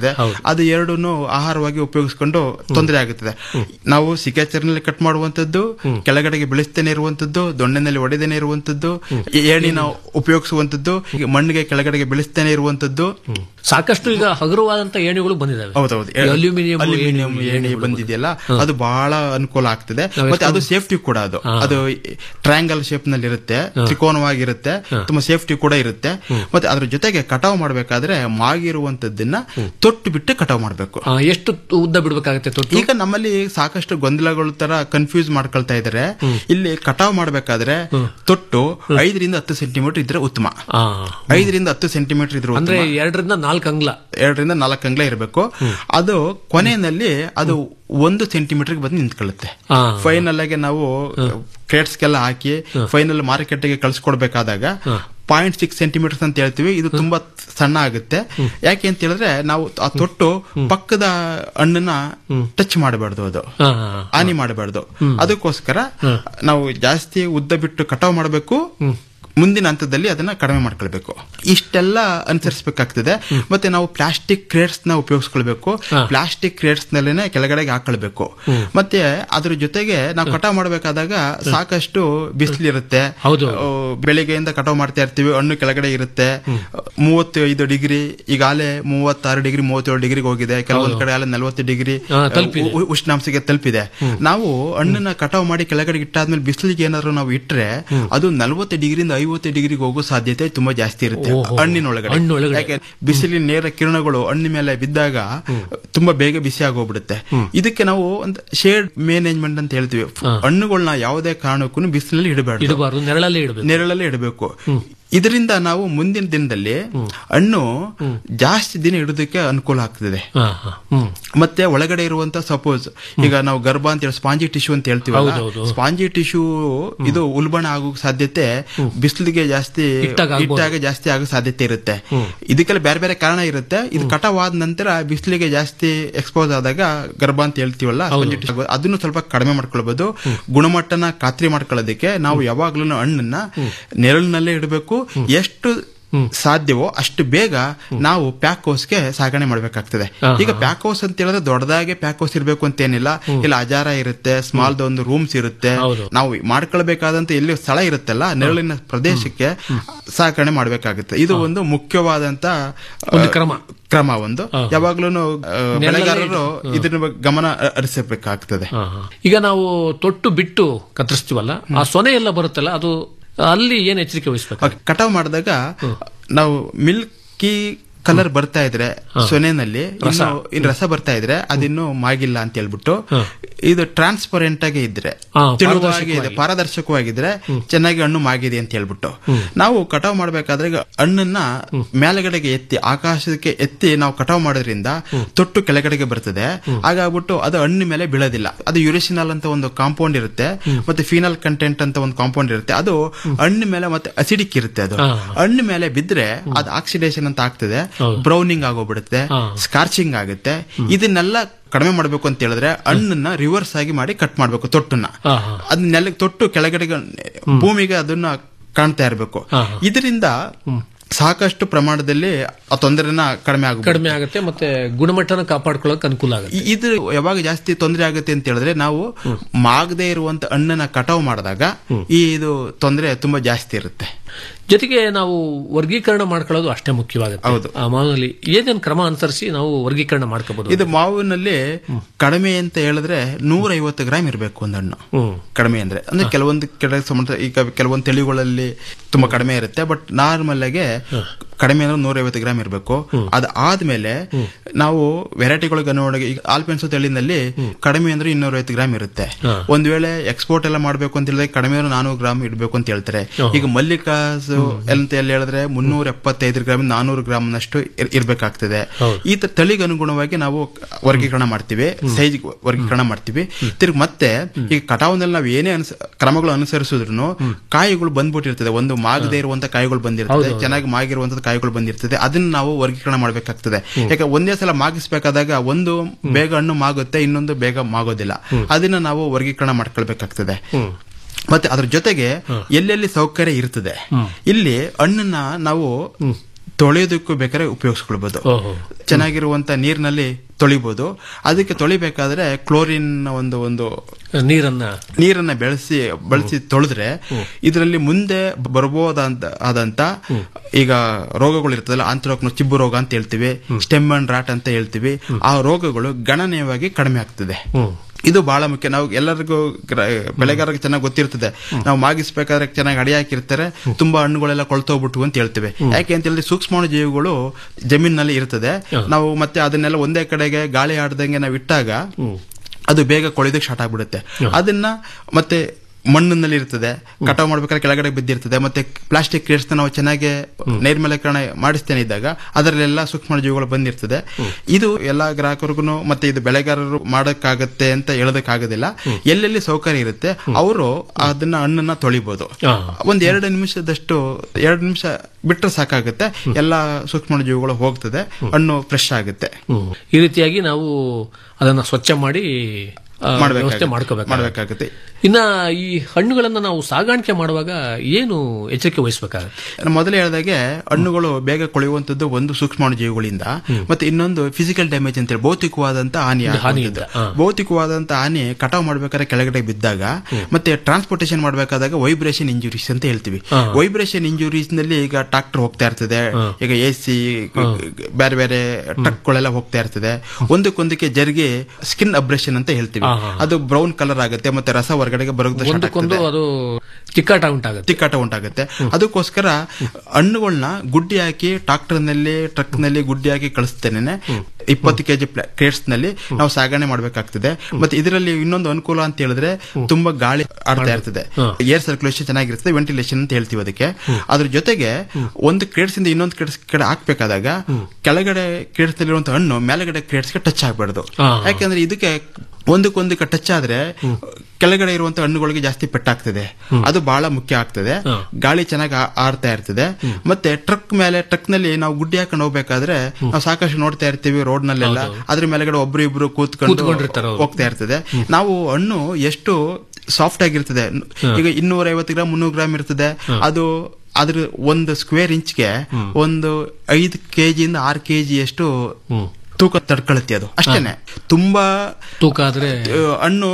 ಅದು ಎರಡನ್ನು ಆಹಾರವಾಗಿ ಉಪಯೋಗಿಸ್ಕೊಂಡು ತೊಂದರೆ ಆಗುತ್ತದೆ ನಾವು ಸಿಕಾಚರ್ನಲ್ಲಿ ಕಟ್ ಮಾಡುವಂತದ್ದು ಕೆಳಗಡೆಗೆ ಬೆಳೆಸ್ತೇನೆ ಇರುವಂತದ್ದು ದೊಣ್ಣೆನಲ್ಲಿ ಒಡೆದೇನೆ ಇರುವಂತದ್ದು ಏಣಿನ ಉಪಯೋಗಿಸುವಂತದ್ದು ಈಗ ಮಣ್ಣಿಗೆ ಕೆಳಗಡೆಗೆ ಬೆಳೆಸ್ತೇನೆ ಇರುವಂತದ್ದು ಸಾಕಷ್ಟು ಈಗ ಹಗುರವಾದಂತ ಏಣಿಗಳು ಬಂದಿದ್ದಾವೆ ಹೌದೌದು ಈ ಅಲ್ಯೂಮಿನಿಯಂ ಅಲ್ಯೂಮಿನಿಯಂ ಏಣಿ- ಏಣಿ ಏಣಿಗಳು ಬಂದಿದೆಯಲ್ಲ ಹಾ. ಅದು ಬಹಳ ಅನುಕೂಲ ಆಗ್ತದೆ ನಾವ್ ಮತ್ತೆ ಅದು ಎಷ್ಟೊಂದು- ಸೇಫ್ಟಿ ಕೂಡ ಅದು ಹಾ. ಅದು ಟ್ರಯಾಂಗಲ್ ಶೇಪ್ ನಲ್ಲಿ ಇರುತ್ತೆ ಹಾ. ತ್ರಿಕೋನವಾಗಿರುತ್ತೆ ಹಾ. ತುಂಬಾ ಸೇಫ್ಟಿ ಕೂಡ ಇರುತ್ತೆ ಮತ್ತೆ ಅದ್ರ ಜೊತೆಗೆ ಕಟಾವ್ ಮಾಡಬೇಕಾದ್ರೆ ಮಾಗಿರುವಂತದ್ದನ್ನ ತೊಟ್ಟು ಬಿಟ್ಟು ಕಟಾವ್ ಮಾಡಬೇಕು ಆ, ಎಷ್ಟು ಉದ್ದ ಬಿಡ್ಬೇಕಾಗತ್ತೆ ತೊಟ್ಟು ಈಗ ನಮ್ಮಲ್ಲಿ ಸಾಕಷ್ಟು ಗೊಂದಲಗಳ ತರ ಕನ್ಫ್ಯೂಸ್ ಮಾಡ್ಕೊಳ್ತಾ ಇದ್ದಾರೆ ಇಲ್ಲಿ ಕಟಾವ್ ಮಾಡಬೇಕಾದ್ರೆ ತೊಟ್ಟು ಐದರಿಂದ ಹತ್ತು ಸೆಂಟಿಮೀಟರ್ ಇದ್ರೆ ಉತ್ತಮ ಆ, ಐದರಿಂದ ಹತ್ತು ಸೆಂಟಿಮೀಟರ್ ಇದ್ರೆ ಅಂದ್ರೆ ಉತ್ತಮ ಎರಡರಿಂದ ನಾಲ್ಕು ಅಂಗ್ಲ ಎರಡರಿಂದ ನಾಲ್ಕು ಅಂಗ್ಲ ಇರಬೇಕು ಅದು ಕೊನೆಯಲ್ಲಿ ಅದು ಒಂದು ಸೆಂಟಿಮೀಟರ್ ಬಂದು ನಿಂತ್ಕೊಳ್ಳುತ್ತೆ ಆ. ಫೈನಲ್ ಆಗಿ ನಾವು ಕ್ರೇಟ್ಸ್ಗೆಲ್ಲ ಹಾಕಿ ಫೈನಲ್ ಮಾರ್ಕೆಟ್ಗೆ ಕಳ್ಸಿಕೊಡ್ಬೇಕಾದಾಗ ಪಾಯಿಂಟ್ ಸಿಕ್ಸ್ ಸೆಂಟಿಮೀಟರ್ಸ್ ಅಂತ ಹೇಳ್ತೀವಿ ಇದು ತುಂಬಾ ಸಣ್ಣ ಆಗುತ್ತೆ ಯಾಕೆ ಅಂತ ಹೇಳಿದ್ರೆ ನಾವು ಆ ತೊಟ್ಟು ಪಕ್ಕದ ಹಣ್ಣನ್ನ ಟಚ್ ಮಾಡಬಾರ್ದು ಅದು ಆ, ಹಾನಿ ಮಾಡಬಾರ್ದು ಅದಕ್ಕೋಸ್ಕರ ನಾವು ಜಾಸ್ತಿ ಉದ್ದ ಬಿಟ್ಟು ಕಟಾವ್ ಮಾಡಬೇಕು ಮುಂದಿನ ಹಂತದಲ್ಲಿ ಅದನ್ನ ಕಡಿಮೆ ಮಾಡ್ಕೊಳ್ಬೇಕು ಇಷ್ಟೆಲ್ಲ ಅನುಸರಿಸಬೇಕಾಗ್ತದೆ ಮತ್ತೆ ನಾವು ಪ್ಲಾಸ್ಟಿಕ್ ಕ್ರೇಟ್ಸ್ ನ ಉಪಯೋಗಿಸ್ಕೊಳ್ಬೇಕು ಪ್ಲಾಸ್ಟಿಕ್ ಕ್ರೇಟ್ಸ್ ನಲ್ಲೇನೆ ಕೆಳಗಡೆಗೆ ಹಾಕೊಳ್ಬೇಕು ಮತ್ತೆ ಅದ್ರ ಜೊತೆಗೆ ನಾವು ಕಟಾವ್ ಮಾಡಬೇಕಾದಾಗ ಸಾಕಷ್ಟು ಬಿಸಿಲಿರುತ್ತೆ ಹೌದು. ಬೆಳಿಗ್ಗೆಯಿಂದ ಕಟಾವ್ ಮಾಡ್ತಾ ಇರ್ತೀವಿ ಹಣ್ಣು ಕೆಳಗಡೆ ಇರುತ್ತೆ ಮೂವತ್ತೈದು ಡಿಗ್ರಿ ಈಗಾಗಲೇ ಮೂವತ್ತಾರು ಡಿಗ್ರಿ ಮೂವತ್ತೇಳು ಡಿಗ್ರಿಗೆ ಹೋಗಿದೆ ಕೆಲವೊಂದ್ ಕಡೆ ಅಲ್ಲ ನಲವತ್ತು ಡಿಗ್ರಿ ಹಾ, ತಲುಪಿದೆ. ಉ- ಉಷ್ಣಾಂಶಕ್ಕೆ ತಲುಪಿದೆ ನಾವು ಹಣ್ಣನ್ನ ಕಟಾವ್ ಮಾಡಿ ಕೆಳಗಡೆ ಇಟ್ಟಾದ್ಮೇಲೆ ಬಿಸಿಲಿಗೆ ಏನಾದ್ರು ನಾವು ಇಟ್ರೆ ಅದು ನಲವತ್ತು ಡಿಗ್ರಿಯಿಂದ ಐವತ್ತು ಡಿಗ್ರಿಗೆ ಹೋಗೋ ಸಾಧ್ಯತೆ ತುಂಬಾ ಜಾಸ್ತಿ ಇರುತ್ತೆ ಓಹೋ. ಹಣ್ಣಿನೊಳಗಡೆ ಹಣ್ಣೊಳಗಡೆ. ಯಾಕೆ ಬಿಸಿಲಿನ ನೇರ ಕಿರಣಗಳು ಹಣ್ಣಿನ ಮೇಲೆ ಬಿದ್ದಾಗ ತುಂಬಾ ಬೇಗ ಬಿಸಿ ಆಗೋಗ್ಬಿಡುತ್ತೆ ಇದಕ್ಕೆ ನಾವು ಒಂದು ಶೇಡ್ ಮ್ಯಾನೇಜ್ಮೆಂಟ್ ಅಂತ ಹೇಳ್ತೀವಿ ಹಣ್ಣುಗಳನ್ನ ಯಾವುದೇ ಕಾರಣಕ್ಕೂ ಬಿಸಿಲಲ್ಲಿ ಇಡಬಾರ್ದು ಇಡಬಾರ್ದು ನೆರಳಲ್ಲೇ ಇಡಬೇಕು ನೆರಳಲ್ಲೇ ಇಡಬೇಕು ಇದರಿಂದ ನಾವು ಮುಂದಿನ ದಿನದಲ್ಲಿ ಹಣ್ಣು ಜಾಸ್ತಿ ದಿನ ಇಡೋದಕ್ಕೆ ಅನುಕೂಲ ಆಗ್ತದೆ ಹಾ, ಹಾ, ಹ್ಮ್ ಮತ್ತೆ ಒಳಗಡೆ ಇರುವಂತ ಸಪೋಸ್ ಈಗ ನಾವು ಗರ್ಭ ಅಂತ ಹೇಳಿ ಸ್ಪಾಂಜಿ ಟಿಶ್ಯೂ ಅಂತ ಹೇಳ್ತೀವಲ್ಲ ಹೌದೌದು. ಸ್ಪಾಂಜಿ ಟಿಶ್ಯೂ ಇದು ಉಲ್ಬಣ ಆಗೋ ಸಾಧ್ಯತೆ ಬಿಸಿಲಿಗೆ ಜಾಸ್ತಿ ಇಟ್ಟಾಗ ಆಗ್ಬೋದು. ಇಟ್ಟಾಗ ಜಾಸ್ತಿ ಆಗೋ ಸಾಧ್ಯತೆ ಇರುತ್ತೆ ಇದಕ್ಕೆಲ್ಲ ಬೇರೆ ಬೇರೆ ಕಾರಣ ಇರುತ್ತೆ ಇದು ಕಟಾವಾದ ನಂತರ ಬಿಸಿಲಿಗೆ ಜಾಸ್ತಿ ಎಕ್ಸ್ಪೋಸ್ ಆದಾಗ ಗರ್ಭ ಅಂತ ಹೇಳ್ತೀವಲ್ಲ ಸ್ಪಾಂಜಿ ಟಿಶ್ಯೂ ಆಗೋದು. ಅದನ್ನು ಸ್ವಲ್ಪ ಕಡಿಮೆ ಮಾಡ್ಕೊಳ್ಬಹುದು ಗುಣಮಟ್ಟನ ಖಾತ್ರಿ ಮಾಡ್ಕೊಳ್ಳೋದಕ್ಕೆ ನಾವು ಯಾವಾಗ್ಲೂ ಹಣ್ಣನ್ನ ನೆರಳಿನಲ್ಲೇ ಇಡಬೇಕು ಎಷ್ಟು ಸಾಧ್ಯವೋ ಅಷ್ಟು ಬೇಗ ನಾವು ಪ್ಯಾಕ್ ಹೌಸ್ಗೆ ಸಾಗಣೆ ಮಾಡ್ಬೇಕಾಗ್ತದೆ ಈಗ ಪ್ಯಾಕ್ ಹೌಸ್ ಅಂತ ಹೇಳಿದ್ರೆ ದೊಡ್ಡದಾಗೆ ಪ್ಯಾಕ್ ಹೌಸ್ ಇರಬೇಕು ಅಂತ ಏನಿಲ್ಲ ಇಲ್ಲ ಅಜಾರ ಇರುತ್ತೆ ಸ್ಮಾಲ್ ಒಂದು ರೂಮ್ಸ್ ಇರುತ್ತೆ ಹೌದು. ನಾವು ಮಾಡ್ಕೊಳ್ಬೇಕಾದಂತ ಎಲ್ಲಿ ಸ್ಥಳ ಇರುತ್ತಲ್ಲ ನೆರಳಿನ ಪ್ರದೇಶಕ್ಕೆ ಸಾಗಣೆ ಮಾಡ್ಬೇಕಾಗುತ್ತೆ ಇದು ಒಂದು ಮುಖ್ಯವಾದಂತ ಆ, ಒಂದು ಕ್ರಮ. ಕ್ರಮ ಒಂದು ಯಾವಾಗ್ಲೂ ನೆರಳಲ್ಲೇ ಬೆಳೆಗಾರರು ಇಡು. ಇದ್ರ ಬಗ್ಗೆ ಗಮನ ಹರಿಸಬೇಕಾಗ್ತದೆ ಹಾ, ಹಾ. ಈಗ ನಾವು ತೊಟ್ಟು ಬಿಟ್ಟು ಕತ್ತರಿಸ್ತೀವಲ್ಲ ಆ ಸೊನೆ ಎಲ್ಲ ಬರುತ್ತಲ್ಲ ಅದು ಅಲ್ಲಿ ಏನ್ ಎಚ್ಚರಿಕೆ ವಹಿಸ್ಬೇಕು ಓಕೆ, ಕಟಾವ್ ಮಾಡಿದಾಗ ನಾವು ಮಿಲ್ಕಿ ಕಲರ್ ಬರ್ತಾ ಇದ್ರೆ ಸೊನೆನಲ್ಲಿ ಇನ್ನು ಇನ್ನು ರಸ ಬರ್ತಾ ಇದ್ರೆ ಅದಿನ್ನು ಮಾಗಿಲ್ಲ ಅಂತ ಹೇಳ್ಬಿಟ್ಟು ಇದು ಟ್ರಾನ್ಸ್ಪರೆಂಟ್ ಆಗಿ ಇದ್ರೆ ಹಾ, ತೆಳುವಾಗಿ ಇದೆ ಪಾರದರ್ಶಕವಾಗಿ. ಪಾರದರ್ಶಕವಾಗಿದ್ರೆ ಚೆನ್ನಾಗಿ ಹಣ್ಣು ಮಾಗಿದೆ ಅಂತ ಹೇಳ್ಬಿಟ್ಟು ನಾವು ಕಟಾವ್ ಮಾಡ್ಬೇಕಾದ್ರೆ ಈಗ ಹಣ್ಣನ್ನ ಮೇಲ್ಗಡೆಗೆ ಎತ್ತಿ ಆಕಾಶಕ್ಕೆ ಎತ್ತಿ ನಾವು ಕಟಾವ್ ಮಾಡೋದ್ರಿಂದ ತೊಟ್ಟು ಕೆಳಗಡೆಗೆ ಬರ್ತದೆ ಹಾಗಾಗ್ಬಿಟ್ಟು ಅದು ಹಣ್ಣು ಮೇಲೆ ಬೀಳೋದಿಲ್ಲ ಅದು ಯುರೇಸಿನಲ್ ಅಂತ ಒಂದು ಕಾಂಪೌಂಡ್ ಇರುತ್ತೆ ಮತ್ತೆ ಫಿನಲ್ ಕಂಟೆಂಟ್ ಅಂತ ಒಂದು ಕಾಂಪೌಂಡ್ ಇರುತ್ತೆ ಅದು ಹಣ್ಣು ಮೇಲೆ ಮತ್ತೆ ಅಸಿಡಿಕ್ ಇರುತ್ತೆ ಅದು ಹಾ. ಹಣ್ಣು ಮೇಲೆ ಬಿದ್ರೆ ಅದು ಆಕ್ಸಿಡೇಷನ್ ಅಂತ ಆಗ್ತದೆ ಹೌದು. ಬ್ರೌನಿಂಗ್ ಆಗೋಗ್ಬಿಡುತ್ತೆ ಹಾ. ಸ್ಕಾರ್ಚಿಂಗ್ ಆಗುತ್ತೆ ಇದನ್ನೆಲ್ಲ ಕಡಿಮೆ ಮಾಡ್ಬೇಕು ಅಂತ ಹೇಳಿದ್ರೆ ಹಣ್ಣನ್ನ ರಿವರ್ಸ್ ಆಗಿ ಮಾಡಿ ಕಟ್ ಮಾಡ್ಬೇಕು ತೊಟ್ಟನ್ನ ಹಾ, ಹಾ. ಅದ್ ನೆಲಕ್ಕೆ ತೊಟ್ಟು ಕೆಳಗಡೆಗೆ ಭೂಮಿಗೆ ಅದನ್ನ ಕಾಣ್ತಾ ಇರಬೇಕು ಹಾ, ಹಾ. ಇದರಿಂದ ಸಾಕಷ್ಟು ಪ್ರಮಾಣದಲ್ಲಿ ಆ ತೊಂದರೆನ ಕಡಿಮೆ ಆಗುತ್ತೆ ಕಡಿಮೆ ಆಗುತ್ತೆ ಮತ್ತೆ ಗುಣಮಟ್ಟನ ಕಾಪಾಡ್ಕೊಳ್ಳೋಕೆ ಅನುಕೂಲ ಆಗುತ್ತೆ ಇ- ಇದು ಯಾವಾಗ ಜಾಸ್ತಿ ತೊಂದರೆ ಆಗುತ್ತೆ ಅಂತ ಹೇಳಿದ್ರೆ ನಾವು ಮಾಗದೇ ಇರುವಂತ ಹಣ್ಣನ್ನ ಕಟಾವು ಮಾಡಿದಾಗ ಈ ಇದು ತೊಂದರೆ ತುಂಬಾ ಜಾಸ್ತಿ ಇರುತ್ತೆ ಜೊತೆಗೆ ನಾವು ವರ್ಗೀಕರಣ ಮಾಡ್ಕೊಳ್ಳೋದು ಅಷ್ಟೇ ಮುಖ್ಯವಾಗುತ್ತೆ ಹೌದು. ಆ ಮಾವಿನಲ್ಲಿ ಏನೇನು ಕ್ರಮ ಅನುಸರಿಸಿ ನಾವು ವರ್ಗೀಕರಣ ಮಾಡ್ಕೋಬಹುದು ಇದು ಮಾವಿನಲ್ಲಿ ಕಡಿಮೆ ಅಂತ ಹೇಳಿದ್ರೆ ನೂರ ಐವತ್ತು ಗ್ರಾಮ್ ಇರಬೇಕು ಒಂದು ಹಣ್ಣು ಹ್ಮ್ ಕಡಿಮೆ ಅಂದ್ರೆ ಅಂದ್ರೆ ಕೆಲವೊಂದು ಕೆಲ ಸಂಬಂಧ ಈಗ ಕೆಲವೊಂದು ತಳಿಗಳಲ್ಲಿ ತುಂಬಾ ಕಡಿಮೆ ಇರುತ್ತೆ ಬಟ್ ನಾರ್ಮಲ್ ಆಗಿ ಕಡಿಮೆ ಅಂದ್ರೆ ನೂರ ಐವತ್ತು ಗ್ರಾಮ್ ಇರಬೇಕು ಅದಾದ್ಮೇಲೆ ನಾವು ವೆರೈಟಿಗಳಿಗೆ ನೋಡಿ ಈಗ ಆಲ್ಪೆನ್ಸೋ ತಳಿನಲ್ಲಿ ಕಡಿಮೆ ಅಂದ್ರೆ ಇನ್ನೂರೈವತ್ತು ಗ್ರಾಮ್ ಇರುತ್ತೆ ಒಂದ್ ವೇಳೆ ಎಕ್ಸ್ಪೋರ್ಟ್ ಎಲ್ಲ ಮಾಡ್ಬೇಕು ಅಂತ ಹೇಳಿದ್ರೆ ಕಡಿಮೆ ಅಂದ್ರೆ ನಾನೂರು ಗ್ರಾಮ್ ಇಡಬೇಕು ಅಂತ ಹೇಳ್ತಾರೆ ಈಗ ಮಲ್ಲಿಕಾಸ್ ಅಂತ ಎಲ್ಲ ಹೇಳಿದ್ರೆ ಮುನ್ನೂರ ಎಪ್ಪತ್ತೈದು ಗ್ರಾಮ್ ನಾನೂರು ಗ್ರಾಮ್ ನಷ್ಟು ಇರ್- ಇರ್ಬೇಕಾಗ್ತದೆ ಈ ತರ ತಳಿಗೆ ಅನುಗುಣವಾಗಿ ನಾವು ವರ್ಗೀಕರಣ ಮಾಡ್ತೀವಿ ಸೈಜ್ ವರ್ಗೀಕರಣ ಮಾಡ್ತೀವಿ ತಿರ್ಗಿ ಮತ್ತೆ ಈಗ ಕಟಾವ್ನಲ್ಲಿ ನಾವು ಏನೇ ಅನುಸ ಕ್ರಮಗಳು ಅನುಸರಿಸಿದ್ರು ಕಾಯಿಗಳು ಬಂದ್ಬಿಟ್ಟಿರ್ತದೆ ಒಂದು ಮಾಗದೇ ಇರುವಂತ ಕಾಯಿಗಳು ಬಂದಿರ್ತದೆ ಚೆನ್ನಾಗಿ ಮಾಗಿರುವಂತ ಕಾಯಿಗಳು ಬಂದಿರ್ತದೆ ಅದನ್ನ ನಾವು ವರ್ಗೀಕರಣ ಮಾಡ್ಬೇಕಾಗ್ತದೆ ಯಾಕೆ ಒಂದೇ ಸಲ ಮಾಗಿಸ್ಬೇಕಾದಾಗ ಒಂದು ಬೇಗ ಹಣ್ಣು ಮಾಗುತ್ತೆ ಇನ್ನೊಂದು ಬೇಗ ಮಾಗೋದಿಲ್ಲ ಅದನ್ನ ನಾವು ವರ್ಗೀಕರಣ ಮಾಡ್ಕೊಳ್ಬೇಕಾಗ್ತದೆ ಮತ್ತೆ ಅದ್ರ ಜೊತೆಗೆ ಎಲ್ಲೆಲ್ಲಿ ಸೌಕರ್ಯ ಇರ್ತದೆ ಇಲ್ಲಿ ಹಣ್ಣನ್ನ ನಾವು ತೊಳೆಯೋದಕ್ಕೂ ಬೇಕಾದ್ರೆ ಉಪಯೋಗಿಸ್ಕೊಳ್ಬಹುದು ಓಹೋ. ಚೆನ್ನಾಗಿರುವಂತ ನೀರಿನಲ್ಲಿ ತೊಳಿಬಹುದು ಅದಕ್ಕೆ ತೊಳಿಬೇಕಾದ್ರೆ ಕ್ಲೋರಿನ್ ಒಂದು ಒಂದು ನೀರನ್ನ ನೀರನ್ನ ಬೆಳೆಸಿ ಬಳಸಿ ತೊಳೆದ್ರೆ ಇದರಲ್ಲಿ ಮುಂದೆ ಬರಬಹುದಂತ ಆದಂತ ಈಗ ರೋಗಗಳು ಇರ್ತದಲ್ಲ ಆಂತ್ರಕ್ನ ಚಿಬ್ಬು ರೋಗ ಅಂತ ಹೇಳ್ತೀವಿ ಸ್ಟೆಮ್ ಅಂಡ್ ರಾಟ್ ಅಂತ ಹೇಳ್ತೀವಿ ಆ ರೋಗಗಳು ಗಣನೀಯವಾಗಿ ಕಡಿಮೆ ಆಗ್ತದೆ ಇದು ಬಹಳ ಮುಖ್ಯ ನಾವು ಎಲ್ಲರಿಗೂ ಗ್ರ- ಬೆಳೆಗಾರರಿಗೆ ಚೆನ್ನಾಗಿ ಗೊತ್ತಿರ್ತದೆ ನಾವು ಮಾಗಿಸ್ಬೇಕಾದ್ರೆ ಚೆನ್ನಾಗಿ ಅಡಿ ಹಾಕಿರ್ತಾರೆ ತುಂಬಾ ಹಣ್ಣುಗಳೆಲ್ಲ ಕೊಳ್ತೋಗ್ಬಿಟ್ಟು ಅಂತ ಹೇಳ್ತೇವೆ ಯಾಕೆ ಅಂತ ಹೇಳಿದ್ರೆ ಸೂಕ್ಷ್ಮಾಣು ಜೀವಿಗಳು ಜಮೀನಿನಲ್ಲಿ ಇರ್ತದೆ ನಾವು ಮತ್ತೆ ಅದನ್ನೆಲ್ಲ ಒಂದೇ ಕಡೆಗೆ ಗಾಳಿ ಆಡ್ದಂಗೆ ನಾವು ಇಟ್ಟಾಗ ಅದು ಬೇಗ ಕೊಳೆದಕ್ಕೆ ಸ್ಟಾರ್ಟ್ ಆಗ್ಬಿಡುತ್ತೆ ಅದನ್ನ ಮತ್ತೆ ಮಣ್ಣಿನಲ್ಲಿ ಇರ್ತದೆ ಕಟಾವ್ ಮಾಡ್ಬೇಕಾದ್ರೆ ಕೆಳಗಡೆ ಬಿದ್ದಿರ್ತದೆ ಮತ್ತೆ ಪ್ಲಾಸ್ಟಿಕ್ ಕ್ರೇಟ್ಸ್ ನಾವು ಚೆನ್ನಾಗಿ ನೈರ್ಮಲ್ಯಕರಣ ಮಾಡಿಸ್ತೇನೆ ಇದ್ದಾಗ ಅದರಲ್ಲೆಲ್ಲ ಸೂಕ್ಷ್ಮ ಜೀವಿಗಳು ಬಂದಿರ್ತದೆ ಇದು ಎಲ್ಲಾ ಗ್ರಾಹಕರಿಗೂ ಮತ್ತೆ ಇದು ಬೆಳೆಗಾರರು ಮಾಡಕ್ಕಾಗತ್ತೆ ಅಂತ ಹೇಳೋದಕ್ಕಾಗೋದಿಲ್ಲ ಎಲ್ಲೆಲ್ಲಿ ಸೌಕರ್ಯ ಇರುತ್ತೆ ಅವರು ಅದನ್ನ ಹಣ್ಣನ್ನ ತೊಳಿಬಹುದು ಹಾ. ಒಂದ್ ಎರಡು ನಿಮಿಷದಷ್ಟು ಎರಡು ನಿಮಿಷ ಬಿಟ್ರೆ ಸಾಕಾಗುತ್ತೆ ಎಲ್ಲಾ ಸೂಕ್ಷ್ಮ ಜೀವಿಗಳು ಹೋಗ್ತದೆ ಹಣ್ಣು ಫ್ರೆಶ್ ಆಗುತ್ತೆ ಹ್ಮ್. ಈ ರೀತಿಯಾಗಿ ನಾವು ಅದನ್ನ ಸ್ವಚ್ಛ ಮಾಡಿ ಆ, ಮಾಡ್ಬೇಕಾಗುತ್ತೆ. ವ್ಯವಸ್ಥೆ ಮಾಡ್ಕೋಬೇಕು ಮಾಡ್ಬೇಕಾಗುತ್ತೆ ಇನ್ನ ಈ ಹಣ್ಣುಗಳನ್ನ ನಾವು ಸಾಗಾಣಿಕೆ ಮಾಡುವಾಗ ಏನು ಎಚ್ಚರಿಕೆ ವಹಿಸಬೇಕಾಗುತ್ತೆ ನಾನು ಮೊದಲೇ ಹೇಳಿದಾಗೆ ಹಣ್ಣುಗಳು ಬೇಗ ಕೊಳೆಯುವಂತದ್ದು ಒಂದು ಸೂಕ್ಷ್ಮಾಣು ಜೀವಿಗಳಿಂದ ಮತ್ತೆ ಇನ್ನೊಂದು ಫಿಸಿಕಲ್ ಡ್ಯಾಮೇಜ್ ಅಂತ ಹೇಳಿ ಭೌತಿಕವಾದಂತ ಹಾನಿ ಹಾನಿಯಿಂದ, ಆಗುವಂಥದ್ದು. ಹಾ. ಭೌತಿಕವಾದಂತ ಹಾನಿ ಕಟಾವ್ ಮಾಡ್ಬೇಕಾದ್ರೆ ಕೆಳಗಡೆ ಬಿದ್ದಾಗ ಮತ್ತೆ ಟ್ರಾನ್ಸ್ಪೋರ್ಟೇಷನ್ ಮಾಡಬೇಕಾದಾಗ ವೈಬ್ರೇಷನ್ ಇಂಜುರೀಸ್ ಅಂತ ಹೇಳ್ತೀವಿ ಹಾ. ವೈಬ್ರೇಷನ್ ಇಂಜುರೀಸ್ ನಲ್ಲಿ ಈಗ ಟ್ರಾಕ್ಟರ್ ಹೋಗ್ತಾ ಇರ್ತದೆ ಈಗ ಎ ಸಿ ಬೇರೆ ಬೇರೆ ಟ್ರಕ್ಗಳೆಲ್ಲ ಹೋಗ್ತಾ ಇರ್ತದೆ ಒಂದಕ್ಕೊಂದಕ್ಕೆ ಜರ್ಗೆ ಸ್ಕಿನ್ ಅಬ್ರೇಷನ್ ಅಂತ ಹೇಳ್ತೀವಿ ಹಾ, ಹಾ. ಅದು ಬ್ರೌನ್ ಕಲರ್ ಆಗುತ್ತೆ ಮತ್ತೆ ರಸ ಹೊರಗಡೆಗೆ ಬರೋದು start ಒಂದಕ್ಕೊಂದು ಆಗ್ತದೆ. ಅದು ಚಿಕ್ಕಾಟ ಉಂಟಾಗುತ್ತೆ ತಿಕ್ಕಾಟ ಉಂಟಾಗುತ್ತೆ ಅದಕ್ಕೋಸ್ಕರ ಹಣ್ಣುಗಳನ್ನ ಗುಡ್ಡಿ ಹಾಕಿ ಟ್ರಾಕ್ಟರ್ ನಲ್ಲಿ ಟ್ರಕ್ ನಲ್ಲಿ ಗುಡ್ಡಿ ಹಾಕಿ ಕಳಿಸ್ತೇನೆ ಇಪ್ಪತ್ತು ಕೆಜಿ ಕ್ರೇಟ್ಸ್ ನಲ್ಲಿ ನಾವು ಸಾಗಣೆ ಮಾಡ್ಬೇಕಾಗ್ತದೆ ಮತ್ತೆ ಇದರಲ್ಲಿ ಇನ್ನೊಂದು ಅನುಕೂಲ ಅಂತ ಹೇಳಿದ್ರೆ ತುಂಬಾ ಗಾಳಿ ಆಡ್ತಾ ಇರ್ತದೆ ಏರ್ ಸರ್ಕ್ಯುಲೇಷನ್ ಚೆನ್ನಾಗಿರ್ತದೆ ವೆಂಟಿಲೇಷನ್ ಅಂತ ಹೇಳ್ತೀವಿ ಅದಕ್ಕೆ ಅದ್ರ ಜೊತೆಗೆ ಒಂದು ಕ್ರೇಟ್ಸ್ ಇಂದ ಇನ್ನೊಂದು ಕ್ರೇಟ್ಸ್ ಕಡೆ ಹಾಕ್ಬೇಕಾದಾಗ ಕೆಳಗಡೆ ಕ್ರೇಟ್ಸ್ ನಲ್ಲಿರುವಂತ ಹಣ್ಣು ಮೇಲ್ಗಡೆ ಕ್ರೇಟ್ಸ್ ಗೆ ಟಚ್ ಆಗ್ಬಾರ್ದು ಹಾ. ಯಾಕಂದ್ರೆ ಇದಕ್ಕೆ ಒಂದಕ್ಕೊಂದಕ್ಕೆ ಟಚ್ ಆದ್ರೆ ಕೆಳಗಡೆ ಇರುವಂತ ಹಣ್ಣುಗಳಿಗೆ ಜಾಸ್ತಿ ಪೆಟ್ಟಾಗ್ತದೆ ಅದು ಬಹಳ ಮುಖ್ಯ ಆಗ್ತದೆ ಗಾಳಿ ಚೆನ್ನಾಗಿ ಆ- ಆಡ್ತಾ ಇರ್ತದೆ ಮತ್ತೆ ಟ್ರಕ್ ಮೇಲೆ ಟ್ರಕ್ ನಲ್ಲಿ ನಾವು ಗುಡ್ಡಿ ಹಾಕೊಂಡು ಹೋಗ್ಬೇಕಾದ್ರೆ ನಾವು ಸಾಕಷ್ಟು ನೋಡ್ತಾ ಇರ್ತೀವಿ ರೋಡ್ ನಲ್ಲೆಲ್ಲ ಅದ್ರ ಮೇಲೆಗಡೆ ಒಬ್ರು ಇಬ್ರು ಕೂತ್ಕೊಂಡು ಕೂತ್ಕೊಂಡಿರ್ತಾರೆ ಅವ್ರು. ಹೋಗ್ತಾ ಇರ್ತದೆ ನಾವು ಹಣ್ಣು ಎಷ್ಟು ಸಾಫ್ಟ್ ಆಗಿರ್ತದೆ ಈಗ ಇನ್ನೂರ ಐವತ್ತು ಗ್ರಾಮ್ ಮುನ್ನೂರು ಗ್ರಾಮ್ ಇರ್ತದೆ ಅದು ಅದ್ರ ಒಂದು ಸ್ಕ್ವೇರ್ ಇಂಚ್ಗೆ ಒಂದು ಐದು ಕೆಜಿಯಿಂದ ಆರು ಕೆಜಿ ಅಷ್ಟು ತೂಕ ತಡ್ಕೊಳುತ್ತೆ ಅದು ಅಷ್ಟೇನೆ ತುಂಬಾ ತೂಕ ಆದ್ರೆ ಆ, ಹಣ್ಣು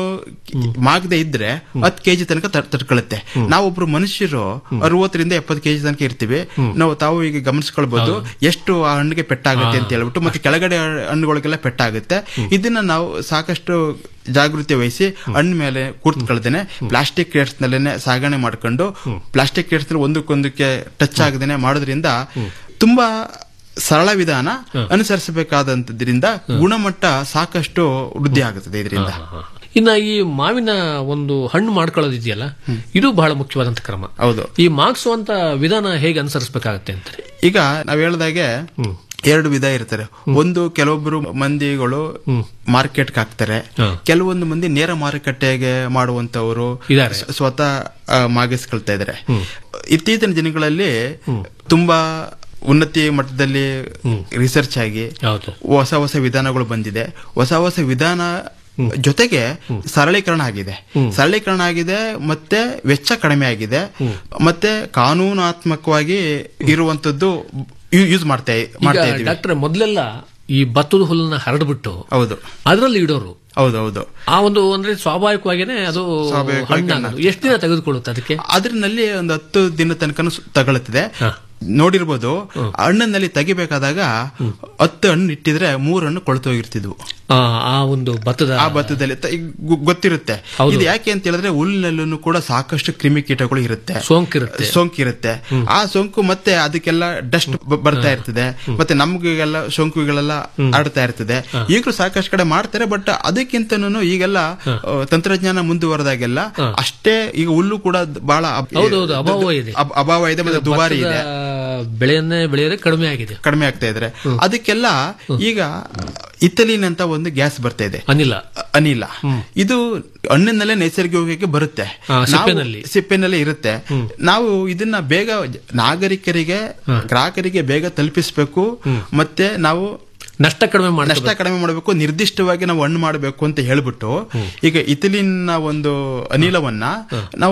ಮಾಗದೆ ಇದ್ರೆ ಹತ್ತು ಕೆಜಿ ತನಕ ತಡ್- ತಡ್ಕೊಳುತ್ತೆ ನಾವೊಬ್ರು ಮನುಷ್ಯರು ಅರವತ್ತರಿಂದ ಎಪ್ಪತ್ತು ಕೆಜಿ ತನಕ ಇರ್ತೀವಿ ನಾವು ತಾವು ಈಗ ಗಮನಿಸ್ಕೊಳ್ಬಹುದು ಎಷ್ಟು ಆ ಹಣ್ಣಿಗೆ ಪೆಟ್ಟಾಗುತ್ತೆ ಅಂತ ಹೇಳ್ಬಿಟ್ಟು ಮತ್ತೆ ಕೆಳಗಡೆ ಹಣ್ಣುಗಳಿಗೆಲ್ಲ ಪೆಟ್ಟಾಗುತ್ತೆ ಇದನ್ನ ನಾವು ಸಾಕಷ್ಟು ಜಾಗೃತಿ ವಹಿಸಿ ಹಣ್ಣು ಮೇಲೆ ಕೂರ್ತ್ಕೊಳ್ದೇನೆ ಪ್ಲಾಸ್ಟಿಕ್ ಕ್ರೇಟ್ಸ್ ನಲ್ಲೇನೆ ಸಾಗಣೆ ಮಾಡ್ಕೊಂಡು ಪ್ಲಾಸ್ಟಿಕ್ ಕ್ರೇಟ್ಸ್ ನಲ್ಲಿ ಒಂದಕ್ಕೊಂದಕ್ಕೆ ಟಚ್ ಆಗದೇನೆ ಮಾಡೋದ್ರಿಂದ ತುಂಬಾ ಸರಳ ವಿಧಾನ ಅನುಸರಿಸಬೇಕಾದಂತದ್ರಿಂದ ಗುಣಮಟ್ಟ ಸಾಕಷ್ಟು ವೃದ್ಧಿ ಆಗುತ್ತದೆ ಇದರಿಂದ ಇನ್ನ ಈ ಮಾವಿನ ಒಂದು ಹಣ್ಣು ಮಾಡ್ಕೊಳ್ಳೋದಿದೆಯಲ್ಲ ಇದು ಬಹಳ ಮುಖ್ಯವಾದಂತ ಕ್ರಮ ಹೌದು ಈ ಮಾರ್ಕ್ಸುವಂತ ವಿಧಾನ ಹೇಗೆ ಅನುಸರಿಸಬೇಕಾಗತ್ತೆ ಅಂತ ಈಗ ನಾವ್ ಹೇಳ್ದಾಗೆ ಎರಡು ವಿಧ ಇರ್ತಾರೆ ಒಂದು ಕೆಲವೊಬ್ರು ಮಂದಿಗಳು ಮಾರ್ಕೆಟ್ಗೆ ಹಾಕ್ತಾರೆ ಕೆಲವೊಂದು ಮಂದಿ ನೇರ ಮಾರುಕಟ್ಟೆಗೆ ಮಾಡುವಂತವರು ಇದಾರೆ. ಸ್- ಸ್ವತಃ ಆ, ಮಾಗಿಸ್ಕೊಳ್ತಾ ಇದಾರೆ ಇತ್ತೀಚಿನ ದಿನಗಳಲ್ಲಿ ತುಂಬಾ ಉನ್ನತಿ ಮಟ್ಟದಲ್ಲಿ ರಿಸರ್ಚ್ ಆಗಿ ಹೌದು ಹೊಸ ಹೊಸ ವಿಧಾನಗಳು ಬಂದಿದೆ ಹೊಸ ಹೊಸ ವಿಧಾನ ಜೊತೆಗೆ ಸರಳೀಕರಣ ಆಗಿದೆ ಸರಳೀಕರಣ ಆಗಿದೆ ಮತ್ತೆ ವೆಚ್ಚ ಕಡಿಮೆ ಆಗಿದೆ ಮತ್ತೆ ಕಾನೂನಾತ್ಮಕವಾಗಿ ಇರುವಂತದ್ದು ಯೂಸ್ ಮಾಡ್ತಾ ಮಾಡ್ತಾ ಈಗ ಇದೀವಿ ಡಾಕ್ಟರ್ ಮೊದಲೆಲ್ಲ ಈ ಭತ್ತದ ಹುಲ್ಲನ್ನ ಹರಡ್ಬಿಟ್ಟು ಹೌದು ಅದರಲ್ಲಿ ಇಡೋರು ಹೌದು ಹೌದು ಆ ಒಂದು ಅಂದ್ರೆ ಸ್ವಾಭಾವಿಕವಾಗಿನೇ ಅದು ಸ್ವಾಭಾವಿಕವಾಗಿ ಹಣ್ಣಾಗೋದು ಎಷ್ಟು ದಿನ ತೆಗೆದುಕೊಳ್ಳುತ್ತೆ ಅದಕ್ಕೆ ಅದ್ರಲ್ಲಿ ಒಂದು ಹತ್ತು ದಿನ ತನಕ ತಗೊಳುತ್ತದೆ ನೋಡಿರ್ಬೋದು ಹಣ್ಣಿನಲ್ಲಿ ತೆಗಿಬೇಕಾದಾಗ ಹತ್ತು ಹಣ್ಣು ಇಟ್ಟಿದ್ರೆ ಮೂರು ಹಣ್ಣು ಕೊಳ್ತು ಹೋಗಿರ್ತಿದ್ವು ಆ, ಆ ಒಂದು ಭತ್ತದ ಆ ಭತ್ತದಲ್ಲಿ ತ- ಈಗ ಗು- ಗೊತ್ತಿರುತ್ತೆ ಹೌದು. ಇದು ಯಾಕೆ ಅಂತ ಹೇಳಿದ್ರೆ ಹುಲ್ಲಿನಲ್ಲೂ ಕೂಡ ಸಾಕಷ್ಟು ಕ್ರಿಮಿಕೀಟಗಳು ಇರುತ್ತೆ ಸೋಂಕಿರುತ್ತೆ ಸೋಂಕಿರುತ್ತೆ ಆ ಸೋಂಕು ಮತ್ತೆ ಅದಕ್ಕೆಲ್ಲ ಡಸ್ಟ್ ಬರ್ತಾ ಇರ್ತದೆ ಮತ್ತೆ ನಮ್ಗೆಲ್ಲ ಸೋಂಕುಗಳೆಲ್ಲ ಆಡ್ತಾ ಇರ್ತದೆ ಈಗಲೂ ಸಾಕಷ್ಟು ಕಡೆ ಮಾಡ್ತಾರೆ ಬಟ್ ಅದಕ್ಕಿಂತನೂ ಈಗೆಲ್ಲ ಆ, ತಂತ್ರಜ್ಞಾನ ಮುಂದುವರೆದಾಗೆಲ್ಲ ಅಷ್ಟೇ ಈಗ ಹುಲ್ಲು ಕೂಡ ಬಹಳ ಅಬ್- ಹೌದೌದು, ಅಭಾವ ಇದೆ. ಅಬ್- ಅಭಾವ ಇದೆ ಮತ್ತೆ ದುಬಾರಿ ಇದೆ ಭತ್ತದ ಬೆಳೆಯನ್ನೇ ಬೆಳೆಯೋದೇ ಕಡಿಮೆ ಆಗಿದೆ ಕಡಿಮೆ ಆಗ್ತಾ ಇದ್ರೆ ಅದಕ್ಕೆಲ್ಲ ಈಗ ಇಥಲಿನ್ ಅಂತ ಒಂದು ಗ್ಯಾಸ್ ಬರ್ತಾ ಇದೆ ಅನಿಲ ಅ- ಅನಿಲ ಇದು ಹಣ್ಣಿನಲ್ಲೇ ನೈಸರ್ಗಿಕವಾಗಿ ಬರುತ್ತೆ ಆ, ನಾವು- ಸಿಪ್ಪೆನಲ್ಲಿ. ಸಿಪ್ಪೆನಲ್ಲೇ ಇರುತ್ತೆ ನಾವು ಇದನ್ನ ಬೇಗ ಜ- ನಾಗರಿಕರಿಗೆ ಗ್ರಾಹಕರಿಗೆ ಬೇಗ ತಲುಪಿಸ್ಬೇಕು ಮತ್ತೆ ನಾವು ನಷ್ಟ ಕಡಿಮೆ ಮಾಡಿ ನಷ್ಟ ಕಡಿಮೆ ಮಾಡಬೇಕು ನಿರ್ದಿಷ್ಟವಾಗಿ ನಾವು ಹಣ್ಣು ಮಾಡಬೇಕು ಅಂತ ಹೇಳ್ಬಿಟ್ಟು ಈಗ ಇಥಿಲಿನ್ ಒಂದು ಅನಿಲವನ್ನ ನಾವು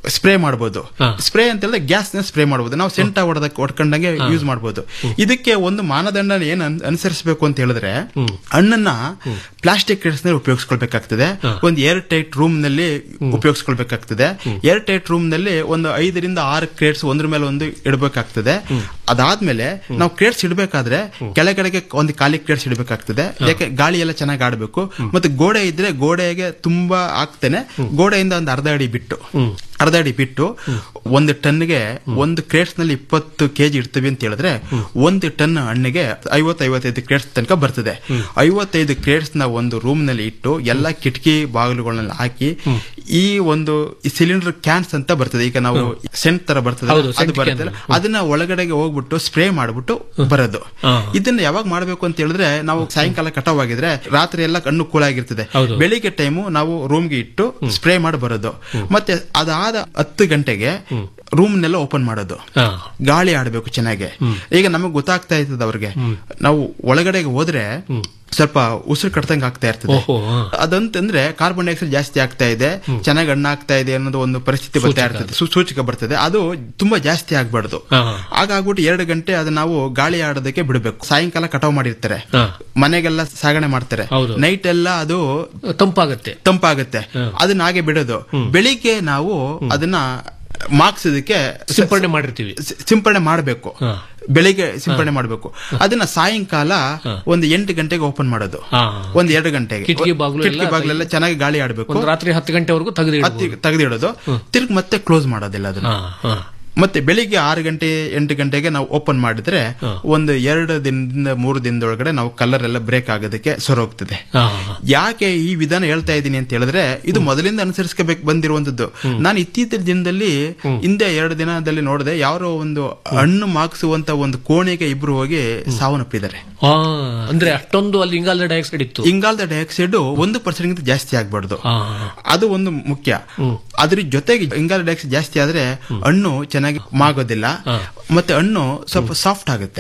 ಸ್ಪ್ರೇ ಮಾಡಬಹುದು ಸ್ಪ್ರೇ ಅಂತ ಹೇಳಿದ್ರೆ ಗ್ಯಾಸ್ ನ ಸ್ಪ್ರೇ ಮಾಡಬಹುದು ನಾವು ಸೆಂಟ ಹೊಡೆದ ಹೊಡ್ಕೊಂಡಂಗೆ ಯೂಸ್ ಮಾಡಬಹುದು ಇದಕ್ಕೆ ಒಂದು ಮಾನದಂಡ ಏನ್ ಅನ್- ಅನುಸರಿಸಬೇಕು ಅಂತ ಹೇಳಿದ್ರೆ ಹಣ್ಣನ್ನ ಪ್ಲಾಸ್ಟಿಕ್ ಕ್ರೇಟ್ಸ್ ನಲ್ಲಿ ಉಪಯೋಗಿಸ್ಕೊಳ್ಬೇಕಾಗ್ತದೆ ಒಂದು ಏರ್ ಟೈಟ್ ರೂಮ್ ನಲ್ಲಿ ಉಪಯೋಗಿಸ್ಕೊಳ್ಬೇಕಾಗ್ತದೆ ಏರ್ ಟೈಟ್ ರೂಮ್ ನಲ್ಲಿ ಒಂದು ಐದರಿಂದ ಆರು ಕ್ರೇಟ್ಸ್ ಒಂದ್ರ ಮೇಲೆ ಒಂದು ಇಡಬೇಕಾಗ್ತದೆ ಅದಾದ್ಮೇಲೆ ನಾವು ಕ್ರೇಟ್ಸ್ ಇಡಬೇಕಾದ್ರೆ ಕೆಳಗಡೆಗೆ ಒಂದು ಖಾಲಿ ಕ್ರೇಟ್ಸ್ ಇಡಬೇಕಾಗ್ತದೆ ಯಾಕೆ ಗಾಳಿ ಎಲ್ಲ ಚೆನ್ನಾಗಿ ಆಡಬೇಕು ಮತ್ತೆ ಗೋಡೆ ಇದ್ರೆ ಗೋಡೆಗೆ ತುಂಬಾ ಆಗ್ತೇನೆ ಗೋಡೆಯಿಂದ ಒಂದು ಅರ್ಧ ಅಡಿ ಬಿಟ್ಟು ಅರ್ಧ ಅಡಿ ಬಿಟ್ಟು ಒಂದು ಟನ್ಗೆ ಒಂದು ಕ್ರೇಟ್ಸ್ ನಲ್ಲಿ ಇಪ್ಪತ್ತು ಕೆಜಿ ಇಡ್ತೀವಿ ಅಂತ ಹೇಳಿದ್ರೆ ಒಂದು ಟನ್ ಹಣ್ಣಿಗೆ ಐವತ್ತು ಐವತ್ತೈದು ಕ್ರೇಟ್ಸ್ ತನಕ ಬರ್ತದೆ ಐವತ್ತೈದು ಕ್ರೇಟ್ಸ್ ನ ಒಂದು ರೂಮ್ ನಲ್ಲಿ ಇಟ್ಟು ಎಲ್ಲ ಕಿಟಕಿ ಬಾಗಿಲುಗಳನ್ನ ಹಾಕಿ ಈ ಒಂದು ಸಿಲಿಂಡರ್ ಕ್ಯಾನ್ಸ್ ಅಂತ ಬರ್ತದೆ ಈಗ ನಾವು ಸೆಂಟ್ ತರ ಬರ್ತದೆ ಹೌದು, ಅದು scent ಬರ್ತದೆ can. ಅದನ್ನ ಒಳಗಡೆಗೆ ಹೋಗ್ಬಿಟ್ಟು ಸ್ಪ್ರೇ ಮಾಡ್ಬಿಟ್ಟು ಬರೋದು ಇದನ್ನ ಯಾವಾಗ ಮಾಡ್ಬೇಕು ಅಂತ ಹೇಳಿದ್ರೆ ನಾವು ಸಾಯಂಕಾಲ ಕಟಾವಾಗಿದ್ರೆ ರಾತ್ರಿ ಎಲ್ಲ ಕಣ್ಣು ಕೂಲಾಗಿರ್ತದೆ ಹೌದು. ಬೆಳಿಗ್ಗೆ ಟೈಮು ನಾವು ರೂಮ್ಗೆ ಇಟ್ಟು ಸ್ಪ್ರೇ ಮಾಡಿ ಬರೋದು ಮತ್ತೆ ಅದಾದ ಹತ್ತು ಗಂಟೆಗೆ ರೂಮ್ನೆಲ್ಲ ಓಪನ್ ಮಾಡೋದು ಹಾ. ಗಾಳಿ ಆಡಬೇಕು ಚೆನ್ನಾಗಿ ಈಗ ನಮಗೆ ಗೊತ್ತಾಗ್ತಾ ಇರ್ತದೆ ಅವ್ರಿಗೆ ನಾವು ಒಳಗಡೆಗೆ ಹೋದ್ರೆ ಸ್ವಲ್ಪ ಉಸಿರು ಕಟ್ತಂಗ್ ಆಗ್ತಾ ಇರ್ತದೆ ಓಹೋ, ಹಾ. ಅದಂತಂದ್ರೆ ಕಾರ್ಬನ್ ಡೈಆಕ್ಸೈಡ್ ಜಾಸ್ತಿ ಆಗ್ತಾ ಇದೆ ಚೆನ್ನಾಗಿ ಹಣ್ಣು ಆಗ್ತಾ ಇದೆ ಅನ್ನೋದು ಒಂದು ಪರಿಸ್ಥಿತಿ ಬರ್ತಾ ಸೂಚಕ ಇರ್ತದೆ ಸು- ಸೂಚಕ ಬರ್ತದೆ ಅದು ತುಂಬಾ ಜಾಸ್ತಿ ಆಗ್ಬಾರ್ದು ಹಾ. ಹಾಗಾಗ್ಬಿಟ್ಟು ಎರಡು ಗಂಟೆ ಅದು ನಾವು ಗಾಳಿ ಆಡೋದಕ್ಕೆ ಬಿಡಬೇಕು ಸಾಯಂಕಾಲ ಕಟಾವ್ ಮಾಡಿರ್ತಾರೆ ಹಾ. ಮನೆಗೆಲ್ಲ ಸಾಗಣೆ ಮಾಡ್ತಾರೆ ಹೌದು. ನೈಟ್ ಎಲ್ಲ ಅದು ತಂಪಾಗುತ್ತೆ ತಂಪಾಗುತ್ತೆ ಅದನ್ನ ಹಾಗೆ ಬಿಡೋದು ಬೆಳಿಗ್ಗೆ ನಾವು ಅದನ್ನ ಮಾರ್ಕ್ಸೋದಕ್ಕೆ ಸಿಂಪಡಣೆ ಮಾಡಿರ್ತೀವಿ ಸಿ- ಸಿಂಪಡಣೆ ಮಾಡಬೇಕು ಹಾ. ಬೆಳಿಗ್ಗೆ ಸಿಂಪಡಣೆ ಮಾಡಬೇಕು ಅದನ್ನ ಸಾಯಂಕಾಲ ಒಂದು ಎಂಟು ಗಂಟೆಗೆ ಓಪನ್ ಮಾಡೋದು ಹಾ. ಒಂದ್ ಎರಡು ಗಂಟೆಗೆ ಕಿಟಕಿ ಬಾಗ್ಲು ಎಲ್ಲ ಕಿಟಕಿ ಬಾಗ್ಲೆಲ್ಲ ಚೆನ್ನಾಗಿ ಗಾಳಿ ಆಡಬೇಕು ಒಂದು ರಾತ್ರಿ ಹತ್ತು ಗಂಟೆವರೆಗೂ ತೆಗೆದು ತೆಗೆದಿಡೋದು ತಿರ್ಗಿ ಮತ್ತೆ ಕ್ಲೋಸ್ ಮಾಡೋದಿಲ್ಲ ಅದನ್ನ ಮತ್ತೆ ಬೆಳಿಗ್ಗೆ ಆರು ಗಂಟೆ ಎಂಟು ಗಂಟೆಗೆ ನಾವು ಓಪನ್ ಮಾಡಿದ್ರೆ ಒಂದು ಎರಡು ದಿನದಿಂದ ಮೂರು ದಿನದೊಳಗಡೆ ನಾವು ಕಲರ್ ಎಲ್ಲ ಬ್ರೇಕ್ ಆಗೋದಕ್ಕೆ ಸೊರೋಗ್ತದೆ ಯಾಕೆ ಈ ವಿಧಾನ ಹೇಳ್ತಾ ಇದ್ದೀನಿ ಅಂತ ಹೇಳಿದ್ರೆ ಇದು ಮೊದಲಿಂದ ಅನುಸರಿಸಬೇಕು ಬಂದಿರುವಂತದ್ದು ನಾನು ಇತ್ತೀಚಿನ ದಿನದಲ್ಲಿ ಹಿಂದೆ ಎರಡು ದಿನದಲ್ಲಿ ನೋಡಿದೆ ಯಾರೋ ಒಂದು ಹಣ್ಣು ಮಾಗಿಸುವಂತ ಒಂದು ಕೋಣೆಗೆ ಇಬ್ರು ಹೋಗಿ ಸಾವನ್ನಪ್ಪಿದ್ದಾರೆ ಅಂದ್ರೆ ಅಷ್ಟೊಂದು ಅಲ್ಲಿ ಇಂಗಾಲದ ಡೈಆಕ್ಸೈಡ್ ಇತ್ತು ಇಂಗಾಲದ ಡೈಆಕ್ಸೈಡ್ ಒಂದು ಪರ್ಸೆಂಟ್ ಜಾಸ್ತಿ ಆಗ್ಬಾರ್ದು ಅದು ಒಂದು ಮುಖ್ಯ ಅದ್ರ ಜೊತೆಗೆ ಇಂಗಾಲ ಡೈಆಕ್ಸೈಡ್ ಜಾಸ್ತಿ ಆದ್ರೆ ಹಣ್ಣು ಚೆನ್ನಾಗಿ ಮಾಗೋದಿಲ್ಲ ಮತ್ತೆ ಹಣ್ಣು ಸ್ವಲ್ಪ ಸಾಫ್ಟ್ ಆಗುತ್ತೆ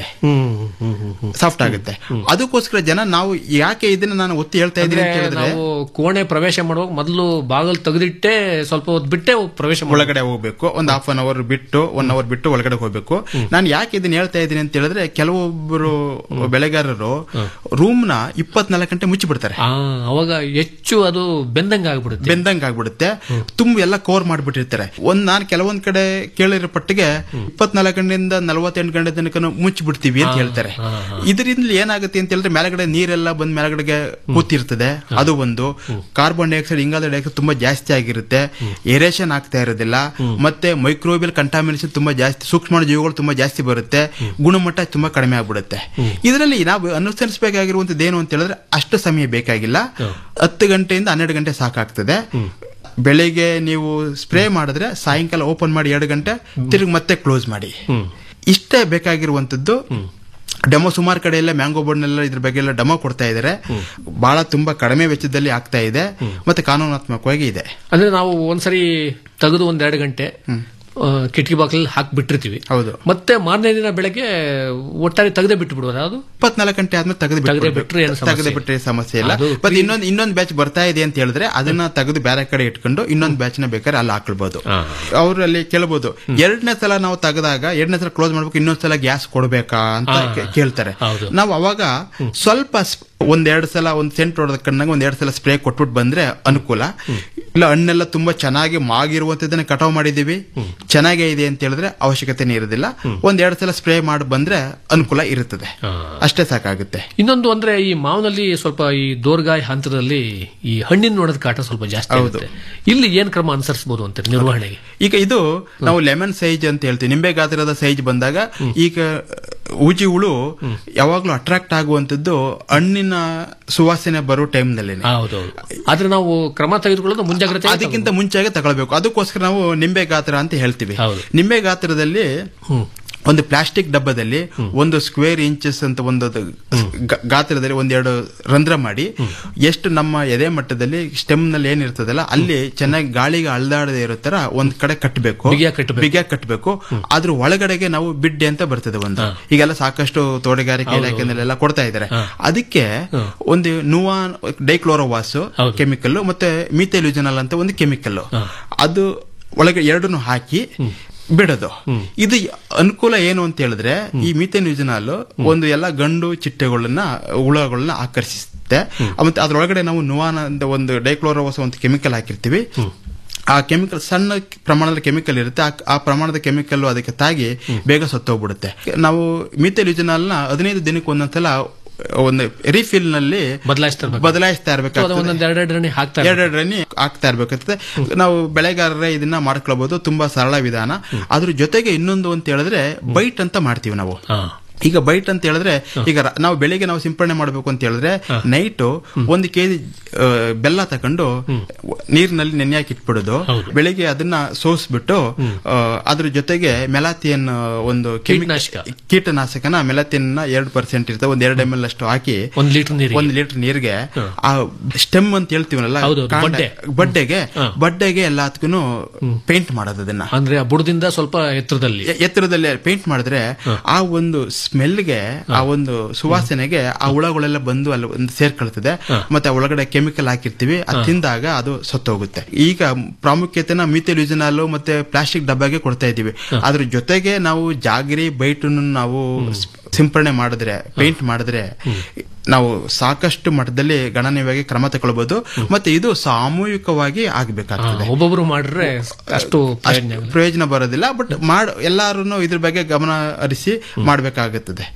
ಸಾಫ್ಟ್ ಆಗುತ್ತೆ ಅದಕ್ಕೋಸ್ಕರ ಜನ ನಾವು ಯಾಕೆ ಇದನ್ನ ನಾನು ಒತ್ತಿ ಹೇಳ್ತಾ ಇದ್ದೀನಿ ಅಂದ್ರೆ ಅಂತ ಹೇಳಿದ್ರೆ ನಾವು ಕೋಣೆ ಪ್ರವೇಶ ಮಾಡುವಾಗ ಮೊದಲು ಬಾಗಲ್ ತೆಗೆದಿಟ್ಟೆ ಸ್ವಲ್ಪ ಹೊತ್ತು ಬಿಟ್ಟೆ ಪ್ರವೇಶ ಮಾಡ್ಬೇಕು. ಒಳಗಡೆ ಹೋಗ್ಬೇಕು ಒಂದು ಹಾಫ್ ಅನ್ ಅವರ್ ಬಿಟ್ಟು ಒನ್ ಅವರ್ ಬಿಟ್ಟು ಒಳಗಡೆ ಹೋಗ್ಬೇಕು ನಾನು ಯಾಕೆ ಇದನ್ನ ಹೇಳ್ತಾ ಇದ್ದೀನಿ ಅಂತ ಹೇಳಿದ್ರೆ ಕೆಲವೊಬ್ಬರು ಬೆಳೆಗಾರರು ರೂಮ್ ನ ಇಪ್ಪತ್ನಾಲ್ಕು ಗಂಟೆ ಮುಚ್ಚಿ ಬಿಡ್ತಾರೆ ಆ, ಅವಾಗ ಹೆಚ್ಚು ಅದು ಬೆಂದಂಗ ಆಗ್ಬಿಡುತ್ತೆ ಬೆಂದಂಗ್ ಆಗ್ಬಿಡುತ್ತೆ ತುಂಬ ಎಲ್ಲ ಕವರ್ ಮಾಡ್ಬಿಟ್ಟಿರ್ತಾರೆ ಒಂದ್ ನಾನು ಕೆಲವೊಂದ್ ಕಡೆ ಕೇಳಿರೋ ಪಟ್ಟಿಗೆ ಇಪ್ಪತ್ನಾಲ್ಕು ಗಂಟೆಯಿಂದ ನಲವತ್ತೆಂಟು ಗಂಟೆ ತನಕ ಮುಚ್ಚಿ ಬಿಡ್ತೀವಿ ಅಂತ ಹೇಳ್ತಾರೆ ಇದರಿಂದ ಏನಾಗುತ್ತೆ ಅಂತ ಹೇಳಿದ್ರೆ ಮೇಲ್ಗಡೆ ನೀರೆಲ್ಲ ಬಂದ್ ಮೇಲ್ಗಡೆಗೆ ಕೂತಿರ್ತದೆ ಅದು ಒಂದು ಕಾರ್ಬನ್ ಡೈಆಕ್ಸೈಡ್ ಇಂಗಾಲ ಡೈಆಕ್ಸೈಡ್ ತುಂಬಾ ಜಾಸ್ತಿ ಆಗಿರುತ್ತೆ ಏರೇಷನ್ ಆಗ್ತಾ ಇರೋದಿಲ್ಲ ಮತ್ತೆ ಮೈಕ್ರೋಬಿಯಲ್ ಕಂಟಾಮಿನೇಷನ್ ತುಂಬಾ ಜಾಸ್ತಿ ಸೂಕ್ಷ್ಮ ಜೀವಿಗಳು ತುಂಬಾ ಜಾಸ್ತಿ ಬರುತ್ತೆ ಗುಣಮಟ್ಟ ತುಂಬಾ ಕಡಿಮೆ ಆಗ್ಬಿಡುತ್ತೆ ಇದರಲ್ಲಿ ನಾವು ಅನುಸರಿಸಬೇಕಾಗಿರುವಂತದ್ದು ಏನು ಅಂತ ಹೇಳಿದ್ರೆ ಅಷ್ಟು ಸಮಯ ಬೇಕಾಗಿಲ್ಲ ಹತ್ತು ಗಂಟೆಯಿಂದ ಹನ್ನೆರಡು ಗಂಟೆ ಸಾಕಾಗ್ತದೆ ಬೆಳಿಗ್ಗೆ ನೀವು ಸ್ಪ್ರೇ ಮಾಡಿದ್ರೆ ಸಾಯಂಕಾಲ ಓಪನ್ ಮಾಡಿ ಎರಡು ಗಂಟೆ ತಿರುಗಿ ಮತ್ತೆ ಕ್ಲೋಸ್ ಮಾಡಿ ಇಷ್ಟೇ ಬೇಕಾಗಿರುವಂತದ್ದು ಡೆಮೋ ಸುಮಾರು ಕಡೆ ಎಲ್ಲ ಮ್ಯಾಂಗೋ ಬೋರ್ಡ್ನೆಲ್ಲ ಇದ್ರ ಬಗ್ಗೆ ಎಲ್ಲ ಡೆಮೋ ಕೊಡ್ತಾ ಇದ್ದಾರೆ ಬಹಳ ತುಂಬಾ ಕಡಿಮೆ ವೆಚ್ಚದಲ್ಲಿ ಆಗ್ತಾ ಇದೆ ಮತ್ತೆ ಕಾನೂನಾತ್ಮಕವಾಗಿ ಇದೆ ಅಂದ್ರೆ ನಾವು ಒಂದ್ಸರಿ ತೆಗೆದು ಒಂದ್ ಎರಡು ಗಂಟೆ ಆ, ಕಿಟಕಿ ಬಾಗಿಲಲ್ಲಿ ಹಾಕಿ ಬಿಟ್ಟಿರ್ತೀವಿ ಹೌದು ಮತ್ತೆ ಮಾರನೇ ದಿನ ಬೆಳಗ್ಗೆ ಒಟ್ಟಾರೆ ತೆಗೆದೇ ಬಿಟ್ಟು ಬಿಡುವುದು ಅದು ಇಪ್ಪತ್ನಾಲ್ಕು ಗಂಟೆ ಆದ್ಮೇಲೆ ತೆಗೆದು ತೆಗ್ದೇ ಬಿಟ್ರೆ ಏನು ಸಮಸ್ಯೆ ತೆಗೆದು ಬಿಟ್ರೆ ಸಮಸ್ಯೆ ಇಲ್ಲ ಅದು ಮತ್ತೆ ಇನ್ನೊಂದು ಇನ್ನೊಂದು ಬ್ಯಾಚ್ ಬರ್ತಾ ಇದೆ ಅಂತ ಹೇಳಿದ್ರೆ ಅದನ್ನ ತೆಗೆದು ಬೇರೆ ಕಡೆ ಇಟ್ಕೊಂಡು ಇನ್ನೊಂದು ಬ್ಯಾಚ್ ನ ಬೇಕಾದ್ರೆ ಅಲ್ಲಿ ಹಾಕೊಳ್ಬಹುದು ಅವರಲ್ಲಿ ಕೇಳಬಹುದು ಎರಡನೇ ಸಲ ನಾವು ತೆಗೆದಾಗ ಎರಡನೇ ಸಲ ಕ್ಲೋಸ್ ಮಾಡ್ಬೇಕು ಇನ್ನೊಂದ್ ಸಲ ಗ್ಯಾಸ್ ಕೊಡ್ಬೇಕಾ ಅಂತ ಹಾ. ಕೇ- ಕೇಳ್ತಾರೆ ಹೌದು. ನಾವು ಅವಾಗ ಸ್ವಲ್ಪ ಸ್- ಒಂದೆರಡು ಸಲ ಒಂದ್ ಸೆಂಟ್ ಹೊಡೆದ ಕಣ್ಣಾಗ ಒಂದೆರಡು ಸಲ ಸ್ಪ್ರೇ ಕೊಟ್ಬಿಟ್ಟು ಬಂದ್ರೆ ಅನುಕೂಲ ಇಲ್ಲ ಹಣ್ಣೆಲ್ಲ ತುಂಬಾ ಚೆನ್ನಾಗಿ ಮಾಗಿರುವಂತದನ್ನ ಕಟಾವ್ ಮಾಡಿದೀವಿ ಚೆನ್ನಾಗೇ ಇದೆ ಅಂತ ಹೇಳಿದ್ರೆ ಅವಶ್ಯಕತೆನೇ ಇರೋದಿಲ್ಲ ಒಂದೆರಡು ಸಲ ಸ್ಪ್ರೇ ಮಾಡಿ ಬಂದ್ರೆ ಅನುಕೂಲ ಇರುತ್ತದೆ ಅಷ್ಟೇ ಸಾಕಾಗುತ್ತೆ ಇನ್ನೊಂದು ಅಂದ್ರೆ ಈ ಮಾವಿನಲ್ಲಿ ಸ್ವಲ್ಪ ಈ ದೋರ್ಗಾಯ್ ಹಂತದಲ್ಲಿ ಈ ಹಣ್ಣಿನ ನೋಡೋದ್ ಕಾಟ ಸ್ವಲ್ಪ ಜಾಸ್ತಿ ಆಗುತ್ತೆ ಇಲ್ಲಿ ಏನ್ ಕ್ರಮ ಅನುಸರಿಸಬಹುದು ಅಂತ ನಿರ್ವಹಣೆಗೆ ಈಗ ಇದು ನಾವು ಲೆಮನ್ ಸೈಜ್ ಅಂತ ಹೇಳ್ತೀವಿ ನಿಂಬೆ ಗಾತ್ರದ ಸೈಜ್ ಬಂದಾಗ ಈಗ ಉಜಿ ಹುಳು ಯಾವಾಗ್ಲೂ ಅಟ್ರಾಕ್ಟ್ ಆಗುವಂತದ್ದು ಹಣ್ಣಿನ ಸುವಾಸನೆ ಬರೋ ಟೈಮ್ ನಲ್ಲಿ ಹೌದೌದು ಆದ್ರೆ ನಾವು ಕ್ರಮ ತೆಗೆದುಕೊಳ್ಳೋದು ಮುಂಜಾಗ್ರತೆ ಅದಕ್ಕಿಂತ ಮುಂಚೆಗೆ ತಗೊಳ್ಬೇಕು ಅದಕ್ಕೋಸ್ಕರ ನಾವು ನಿಂಬೆ ಗಾತ್ರ ಅಂತ ಹೇಳ್ತೀವಿ ನಿಂಬೆ ಗಾತ್ರದಲ್ಲಿ ಒಂದು ಪ್ಲಾಸ್ಟಿಕ್ ಡಬ್ಬದಲ್ಲಿ ಒಂದು ಸ್ಕ್ವೇರ್ ಇಂಚಸ್ ಅಂತ ಒಂದು ಅದು ಗ- ಗಾತ್ರದಲ್ಲಿ ಒಂದೆರಡು ರಂಧ್ರ ಮಾಡಿ ಎಷ್ಟು ನಮ್ಮ ಎದೆ ಮಟ್ಟದಲ್ಲಿ ಸ್ಟೆಮ್ ನಲ್ಲಿ ಏನಿರ್ತದಲ್ಲ ಅಲ್ಲಿ ಚೆನ್ನಾಗಿ ಗಾಳಿಗೆ ಅಳ್ದಾಡದೆ ಇರೋ ತರ ಒಂದ್ ಕಡೆ ಕಟ್ಟಬೇಕು ಬಿಗಿಯಾಗಿ ಕಟ್ಬೇಕು. ಬಿಗಿಯಾಗಿ ಕಟ್ಟಬೇಕು ಅದ್ರ ಒಳಗಡೆಗೆ ನಾವು ಬಿಡ್ಡೆ ಅಂತ ಬರ್ತದೆ ಒಂದು ಈಗೆಲ್ಲ ಸಾಕಷ್ಟು ತೋಟಗಾರಿಕೆ ಇಲಾಖೆನಲ್ಲೆಲ್ಲ ಕೊಡ್ತಾ ಇದ್ದಾರೆ ಅದಕ್ಕೆ ಒಂದು ನುವಾ ಡೈಕ್ಲೋರೋವಾಸ್ ಕೆಮಿಕಲ್ ಮತ್ತೆ ಮೀಥೈಲ್ಯೂಜನಲ್ ಅಂತ ಒಂದು ಕೆಮಿಕಲ್ ಅದು ಒಳಗೆ ಎರಡನ್ನು ಹಾಕಿ ಬಿಡೋದು ಇದು ಅನುಕೂಲ ಏನು ಅಂತ ಹೇಳಿದ್ರೆ ಈ ಮೀಥೇನ್ ಯೂಜನಾಲ್ ಒಂದು ಎಲ್ಲ ಗಂಡು ಚಿಟ್ಟೆಗಳನ್ನ ಹುಳಗಳನ್ನ ಆಕರ್ಷಿಸುತ್ತೆ ಮತ್ತೆ ಅದ್ರೊಳಗಡೆ ನಾವು ನುವಾನ ಅಂತ ಒಂದು ಡೈಕ್ಲೋರೋವಸ್ ಒಂದು ಕೆಮಿಕಲ್ ಹಾಕಿರ್ತೀವಿ ಆ ಕೆಮಿಕಲ್ ಸಣ್ಣ ಪ್ರಮಾಣದ ಕೆಮಿಕಲ್ ಇರುತ್ತೆ ಆ- ಆ ಪ್ರಮಾಣದ ಕೆಮಿಕಲ್ ಅದಕ್ಕೆ ತಾಗಿ ಬೇಗ ಸತ್ತೋಗ್ಬಿಡುತ್ತೆ ನಾವು ಮಿಥೈಲ್ ಯೂಜನಾಲ್ನ ಹದಿನೈದು ದಿನಕ್ಕೆ ಒಂದೊಂದ್ಸಲ ಒಂದು ರೀಫಿಲ್ ನಲ್ಲಿ ಬದಲಾಯಿಸ್ತಾ ಇರ್ಬೇಕು. ಬದಲಾಯಿಸ್ತಾ ಅಥವಾ ಇರ್ಬೇಕಾಗ್ತದೆ ಒಂದೊಂದ್ ಎರಡೆರಡು ರಣಿ ಹಾಕ್ತಾ ಇರ್ಬೇಕು. ಎರಡೆರಡು ರನ್ನಿ ಆಗ್ತಾ ಇರ್ಬೇಕಾಗ್ತದೆ ನಾವು ಬೆಳೆಗಾರರೇ ಇದನ್ನ ಮಾಡ್ಕೊಳ್ಬಹುದು ತುಂಬಾ ಸರಳ ವಿಧಾನ ಅದ್ರ ಜೊತೆಗೆ ಇನ್ನೊಂದು ಅಂತ ಹೇಳಿದ್ರೆ ಬೈಟ್ ಅಂತ ಮಾಡ್ತೀವಿ ನಾವು ಈಗ ಬೈಟ್ ಅಂತ ಹೇಳಿದ್ರೆ ಈಗ ರ- ನಾವು ಬೆಳಿಗ್ಗೆ ನಾವು ಸಿಂಪಡಣೆ ಮಾಡಬೇಕು ಅಂತ ಹೇಳಿದ್ರೆ ನೈಟು ಒಂದು ಕೆಜಿ ಬೆಲ್ಲ ತಕೊಂಡು ನೀರಿನಲ್ಲಿ ನೆನೆ ಹಾಕಿ ಇಟ್ಬಿಡೋದು ಬೆಳಿಗ್ಗೆ ಅದನ್ನ ಸೋಸ್ಬಿಟ್ಟು ಆ, ಅದ್ರ ಜೊತೆಗೆ ಮೆಲಾತಿಯನ್ ಒಂದು ಕೆಮಿ- ಕೀಟನಾಶಕನ ಮೆಲಾತಿಯನ್ ಎರಡು ಪರ್ಸೆಂಟ್ ಇರ್ತದೆ ಒಂದ್ ಎರಡು ಎಂ ಎಲ್ ಅಷ್ಟು ಹಾಕಿ ಒಂದ್ ಲೀಟರ್ ನೀರಿಗೆ ಒಂದ್ ಲೀಟರ್ ನೀರಿಗೆ ಆ ಸ್ಟೆಮ್ ಅಂತ ಹೇಳ್ತೀವಲ್ಲ ಹೌದೌದು, ಕಾಂಡ- ಬಡ್ಡೆ. ಬಡ್ಡೆಗೆ ಬಡ್ಡೆಗೆ ಎಲ್ಲದಕ್ಕೂ ಪೇಂಟ್ ಮಾಡೋದು ಅದನ್ನ ಅಂದ್ರೆ ಆ ಬುಡದಿಂದ ಸ್ವಲ್ಪ ಎತ್ತರದಲ್ಲಿ ಎ- ಎತ್ತರದಲ್ಲಿ ಪೇಂಟ್ ಮಾಡಿದ್ರೆ ಆ ಒಂದು ಸ್ಮೆಲ್ಗೆ ಆ ಒಂದು ಸುವಾಸನೆಗೆ ಆ ಹುಳಗಳೆಲ್ಲ ಬಂದು ಅಲ್ಲಿ ಒಂದು ಸೇರ್ಕೊಳ್ತದೆ ಮತ್ತೆ ಆ ಒಳಗಡೆ ಕೆಮಿಕಲ್ ಹಾಕಿರ್ತೀವಿ ಅದು ತಿಂದಾಗ ಅದು ಸತ್ತೋಗುತ್ತೆ ಈಗ ಪ್ರಾಮುಖ್ಯತೆನ ಮಿಥೈಲ್ ಯೂಜನಾಲ್ ಮತ್ತೆ ಪ್ಲಾಸ್ಟಿಕ್ ಡಬ್ಬಾಗೆ ಕೊಡ್ತಾ ಇದೀವಿ ಅದ್ರ ಜೊತೆಗೆ ನಾವು ಜಾಗರಿ ಬೈಟನ್ನು ನಾವು ಸ್- ಸಿಂಪರಣೆ ಮಾಡಿದ್ರೆ ಪೇಂಟ್ ಮಾಡಿದ್ರೆ ನಾವು ಸಾಕಷ್ಟು ಮಟ್ಟದಲ್ಲಿ ಗಣನೀಯವಾಗಿ ಕ್ರಮ ತಗೊಳ್ಬಹುದು ಮತ್ತೆ ಇದು ಸಾಮೂಹಿಕವಾಗಿ ಆಗ್ಬೇಕಾಗ್ತದೆ ಒಬ್ಬೊಬ್ರು ಮಾಡ್ರೆ ಅಷ್ಟು ಪ್ರಯೋಜನ ಅಷ್ಟು ಪ್ರಯೋಜನ ಬರೋದಿಲ್ಲ ಬಟ್ ಮಾಡ್ ಎಲ್ಲಾರು ಇದ್ರ ಬಗ್ಗೆ ಗಮನ ಹರಿಸಿ ಮಾಡ್ಬೇಕಾಗುತ್ತದೆ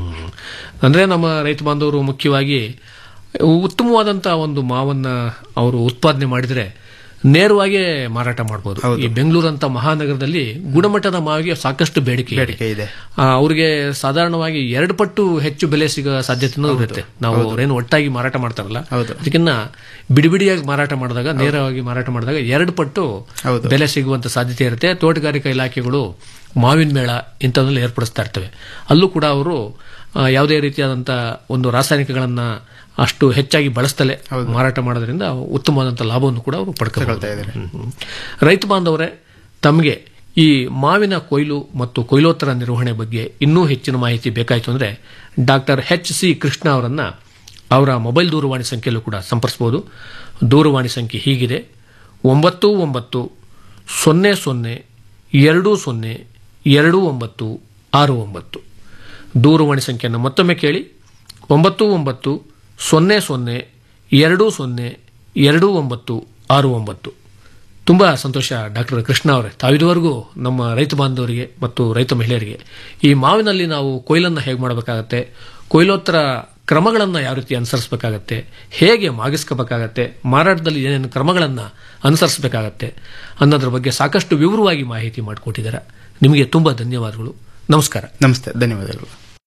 ಅಂದ್ರೆ ನಮ್ಮ ರೈತ ಬಾಂಧವರು ಮುಖ್ಯವಾಗಿ ಉತ್ತಮವಾದಂತ ಒಂದು ಮಾವನ್ನ ಅವರು ಉತ್ಪಾದನೆ ಮಾಡಿದ್ರೆ ನೇರವಾಗಿ ಮಾರಾಟ ಮಾಡಬಹುದು ಈ ಬೆಂಗಳೂರಂತ ಮಹಾನಗರದಲ್ಲಿ ಗುಣಮಟ್ಟದ ಮಾವಿಗೆ ಸಾಕಷ್ಟು ಬೇಡಿಕೆ ಇದೆ. ಬೇಡಿಕೆ ಇದೆ ಆ, ಅವ್ರಿಗೆ ಸಾಧಾರಣವಾಗಿ ಎರಡು ಪಟ್ಟು ಹೆಚ್ಚು ಬೆಲೆ ಸಿಗೋ ಸಾಧ್ಯತೆನೂ ಇರುತ್ತೆ ನಾವು ಅವ್ರೇನು ಒಟ್ಟಾಗಿ ಮಾರಾಟ ಮಾಡ್ತಾರಲ್ಲ ಅದಕ್ಕಿನ್ನ ಬಿಡಿಬಿಡಿಯಾಗಿ ಮಾರಾಟ ಮಾಡಿದಾಗ ನೇರವಾಗಿ ಮಾರಾಟ ಮಾಡಿದಾಗ ಎರಡು ಪಟ್ಟು ಬೆಲೆ ಸಿಗುವಂತ ಸಾಧ್ಯತೆ ಇರುತ್ತೆ ತೋಟಗಾರಿಕಾ ಇಲಾಖೆಗಳು ಮಾವಿನ ಮೇಳ ಇಂಥವನ್ನೆಲ್ಲ ಏರ್ಪಡಿಸ್ತಾ ಇರ್ತವೆ ಅಲ್ಲೂ ಕೂಡ ಅವರು ಆ, ಯಾವುದೇ ರೀತಿಯಾದಂತ ಒಂದು ರಾಸಾಯನಿಕಗಳನ್ನ ಅಷ್ಟು ಹೆಚ್ಚಾಗಿ ಬಳಸ್ತಲೇ ಮಾರಾಟ ಮಾಡೋದ್ರಿಂದ ಉತ್ತಮವಾದಂತ ಲಾಭವನ್ನು ಕೂಡ ಅವರು ಪಡ್ಕೊಳ್ತಾರೆ ರೈತ ಬಾಂಧವರೇ ತಮಗೆ ಈ ಮಾವಿನ ಕೊಯ್ಲು ಮತ್ತು ಕೊಯ್ಲೋತ್ತರ ನಿರ್ವಹಣೆ ಬಗ್ಗೆ ಇನ್ನೂ ಹೆಚ್ಚಿನ ಮಾಹಿತಿ ಬೇಕಾಯಿತು ಅಂದರೆ ಡಾಕ್ಟರ್ ಎಚ್ ಸಿ ಕೃಷ್ಣ ಅವರನ್ನ ಅವರ ಮೊಬೈಲ್ ದೂರವಾಣಿ ಸಂಖ್ಯೆಯಲ್ಲೂ ಕೂಡ ಸಂಪರ್ಸಬಹುದು ದೂರವಾಣಿ ಸಂಖ್ಯೆ ಹೀಗಿದೆ ಒಂಬತ್ತು ಒಂಬತ್ತು ಸೊನ್ನೆ ಸೊನ್ನೆ ಎರಡು ಸೊನ್ನೆ ಎರಡು ಒಂಬತ್ತು ಆರು ಒಂಬತ್ತು ದೂರವಾಣಿ ಸಂಖ್ಯೆಯನ್ನು ಮತ್ತೊಮ್ಮೆ ಕೇಳಿ ಒಂಬತ್ತು ಒಂಬತ್ತು ಸೊನ್ನೆ ಸೊನ್ನೆ ಎರಡು ಸೊನ್ನೆ ಎರಡು ಒಂಬತ್ತು ಆರು ಒಂಬತ್ತು ತುಂಬ ಸಂತೋಷ ಡಾಕ್ಟರ್ ಕೃಷ್ಣ ಅವರೇ ತಾವಿದುವರೆಗೂ ನಮ್ಮ ರೈತ ಬಾಂಧವರಿಗೆ ಮತ್ತು ರೈತ ಮಹಿಳೆಯರಿಗೆ ಈ ಮಾವಿನಲ್ಲಿ ನಾವು ಕೊಯ್ಲನ್ನು ಹೇಗೆ ಮಾಡಬೇಕಾಗತ್ತೆ ಕೊಯ್ಲೋತ್ತರ ಕ್ರಮಗಳನ್ನು ಯಾವ ರೀತಿ ಅನುಸರಿಸಬೇಕಾಗತ್ತೆ ಹೇಗೆ ಮಾಗಿಸ್ಕೋಬೇಕಾಗತ್ತೆ ಮಾರಾಟದಲ್ಲಿ ಏನೇನು ಕ್ರಮಗಳನ್ನು ಅನುಸರಿಸಬೇಕಾಗತ್ತೆ ಅನ್ನೋದ್ರ ಬಗ್ಗೆ ಸಾಕಷ್ಟು ವಿವರವಾಗಿ ಮಾಹಿತಿ ಮಾಡಿಕೊಟ್ಟಿದ್ದಾರೆ ನಿಮಗೆ ತುಂಬ ಧನ್ಯವಾದಗಳು ನಮಸ್ಕಾರ ನಮಸ್ತೆ ಧನ್ಯವಾದಗಳು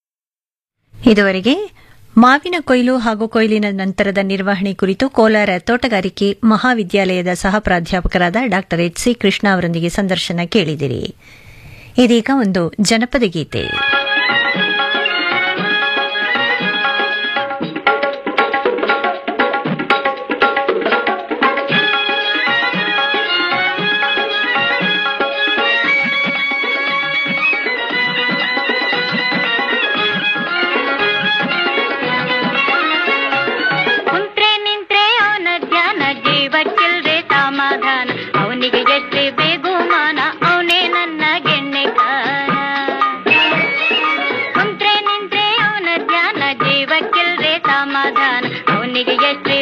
ಇದುವರೆಗೆ ಮಾವಿನ ಕೊಯ್ಲು ಹಾಗೂ ಕೊಯ್ಲಿನ ನಂತರದ ನಿರ್ವಹಣೆ ಕುರಿತು ಕೋಲಾರ ತೋಟಗಾರಿಕೆ ಮಹಾವಿದ್ಯಾಲಯದ ಸಹ ಪ್ರಾಧ್ಯಾಪಕರಾದ ಡಾ ಎಚ್ ಸಿ ಕೃಷ್ಣ ಅವರೊಂದಿಗೆ ಸಂದರ್ಶನ ಕೇಳಿದಿರಿ ಇದೀಗ ಒಂದು ಜನಪದ ಗೀತೆ ಕುಂತ್ರೆ ನಿಂತ್ರೆ ಅವನ ಧ್ಯಾನ ಜೀವಕ್ಕಿಲ್ದೆ ಸಮಾಧಾನ ಅವನಿಗೆ ಎಷ್ಟೇ ಬೇಗುಮಾನ ಅವನೇ ನನ್ನ ಗೆಣ್ಣೆಕಾರ ಕುಂತ್ರೆ ನಿಂತ್ರೆ ಅವನ ಧ್ಯಾನ ಜೀವಕ್ಕಿಲ್ದೆ ಸಮಾಧಾನ ಅವನಿಗೆ ಎಷ್ಟೇ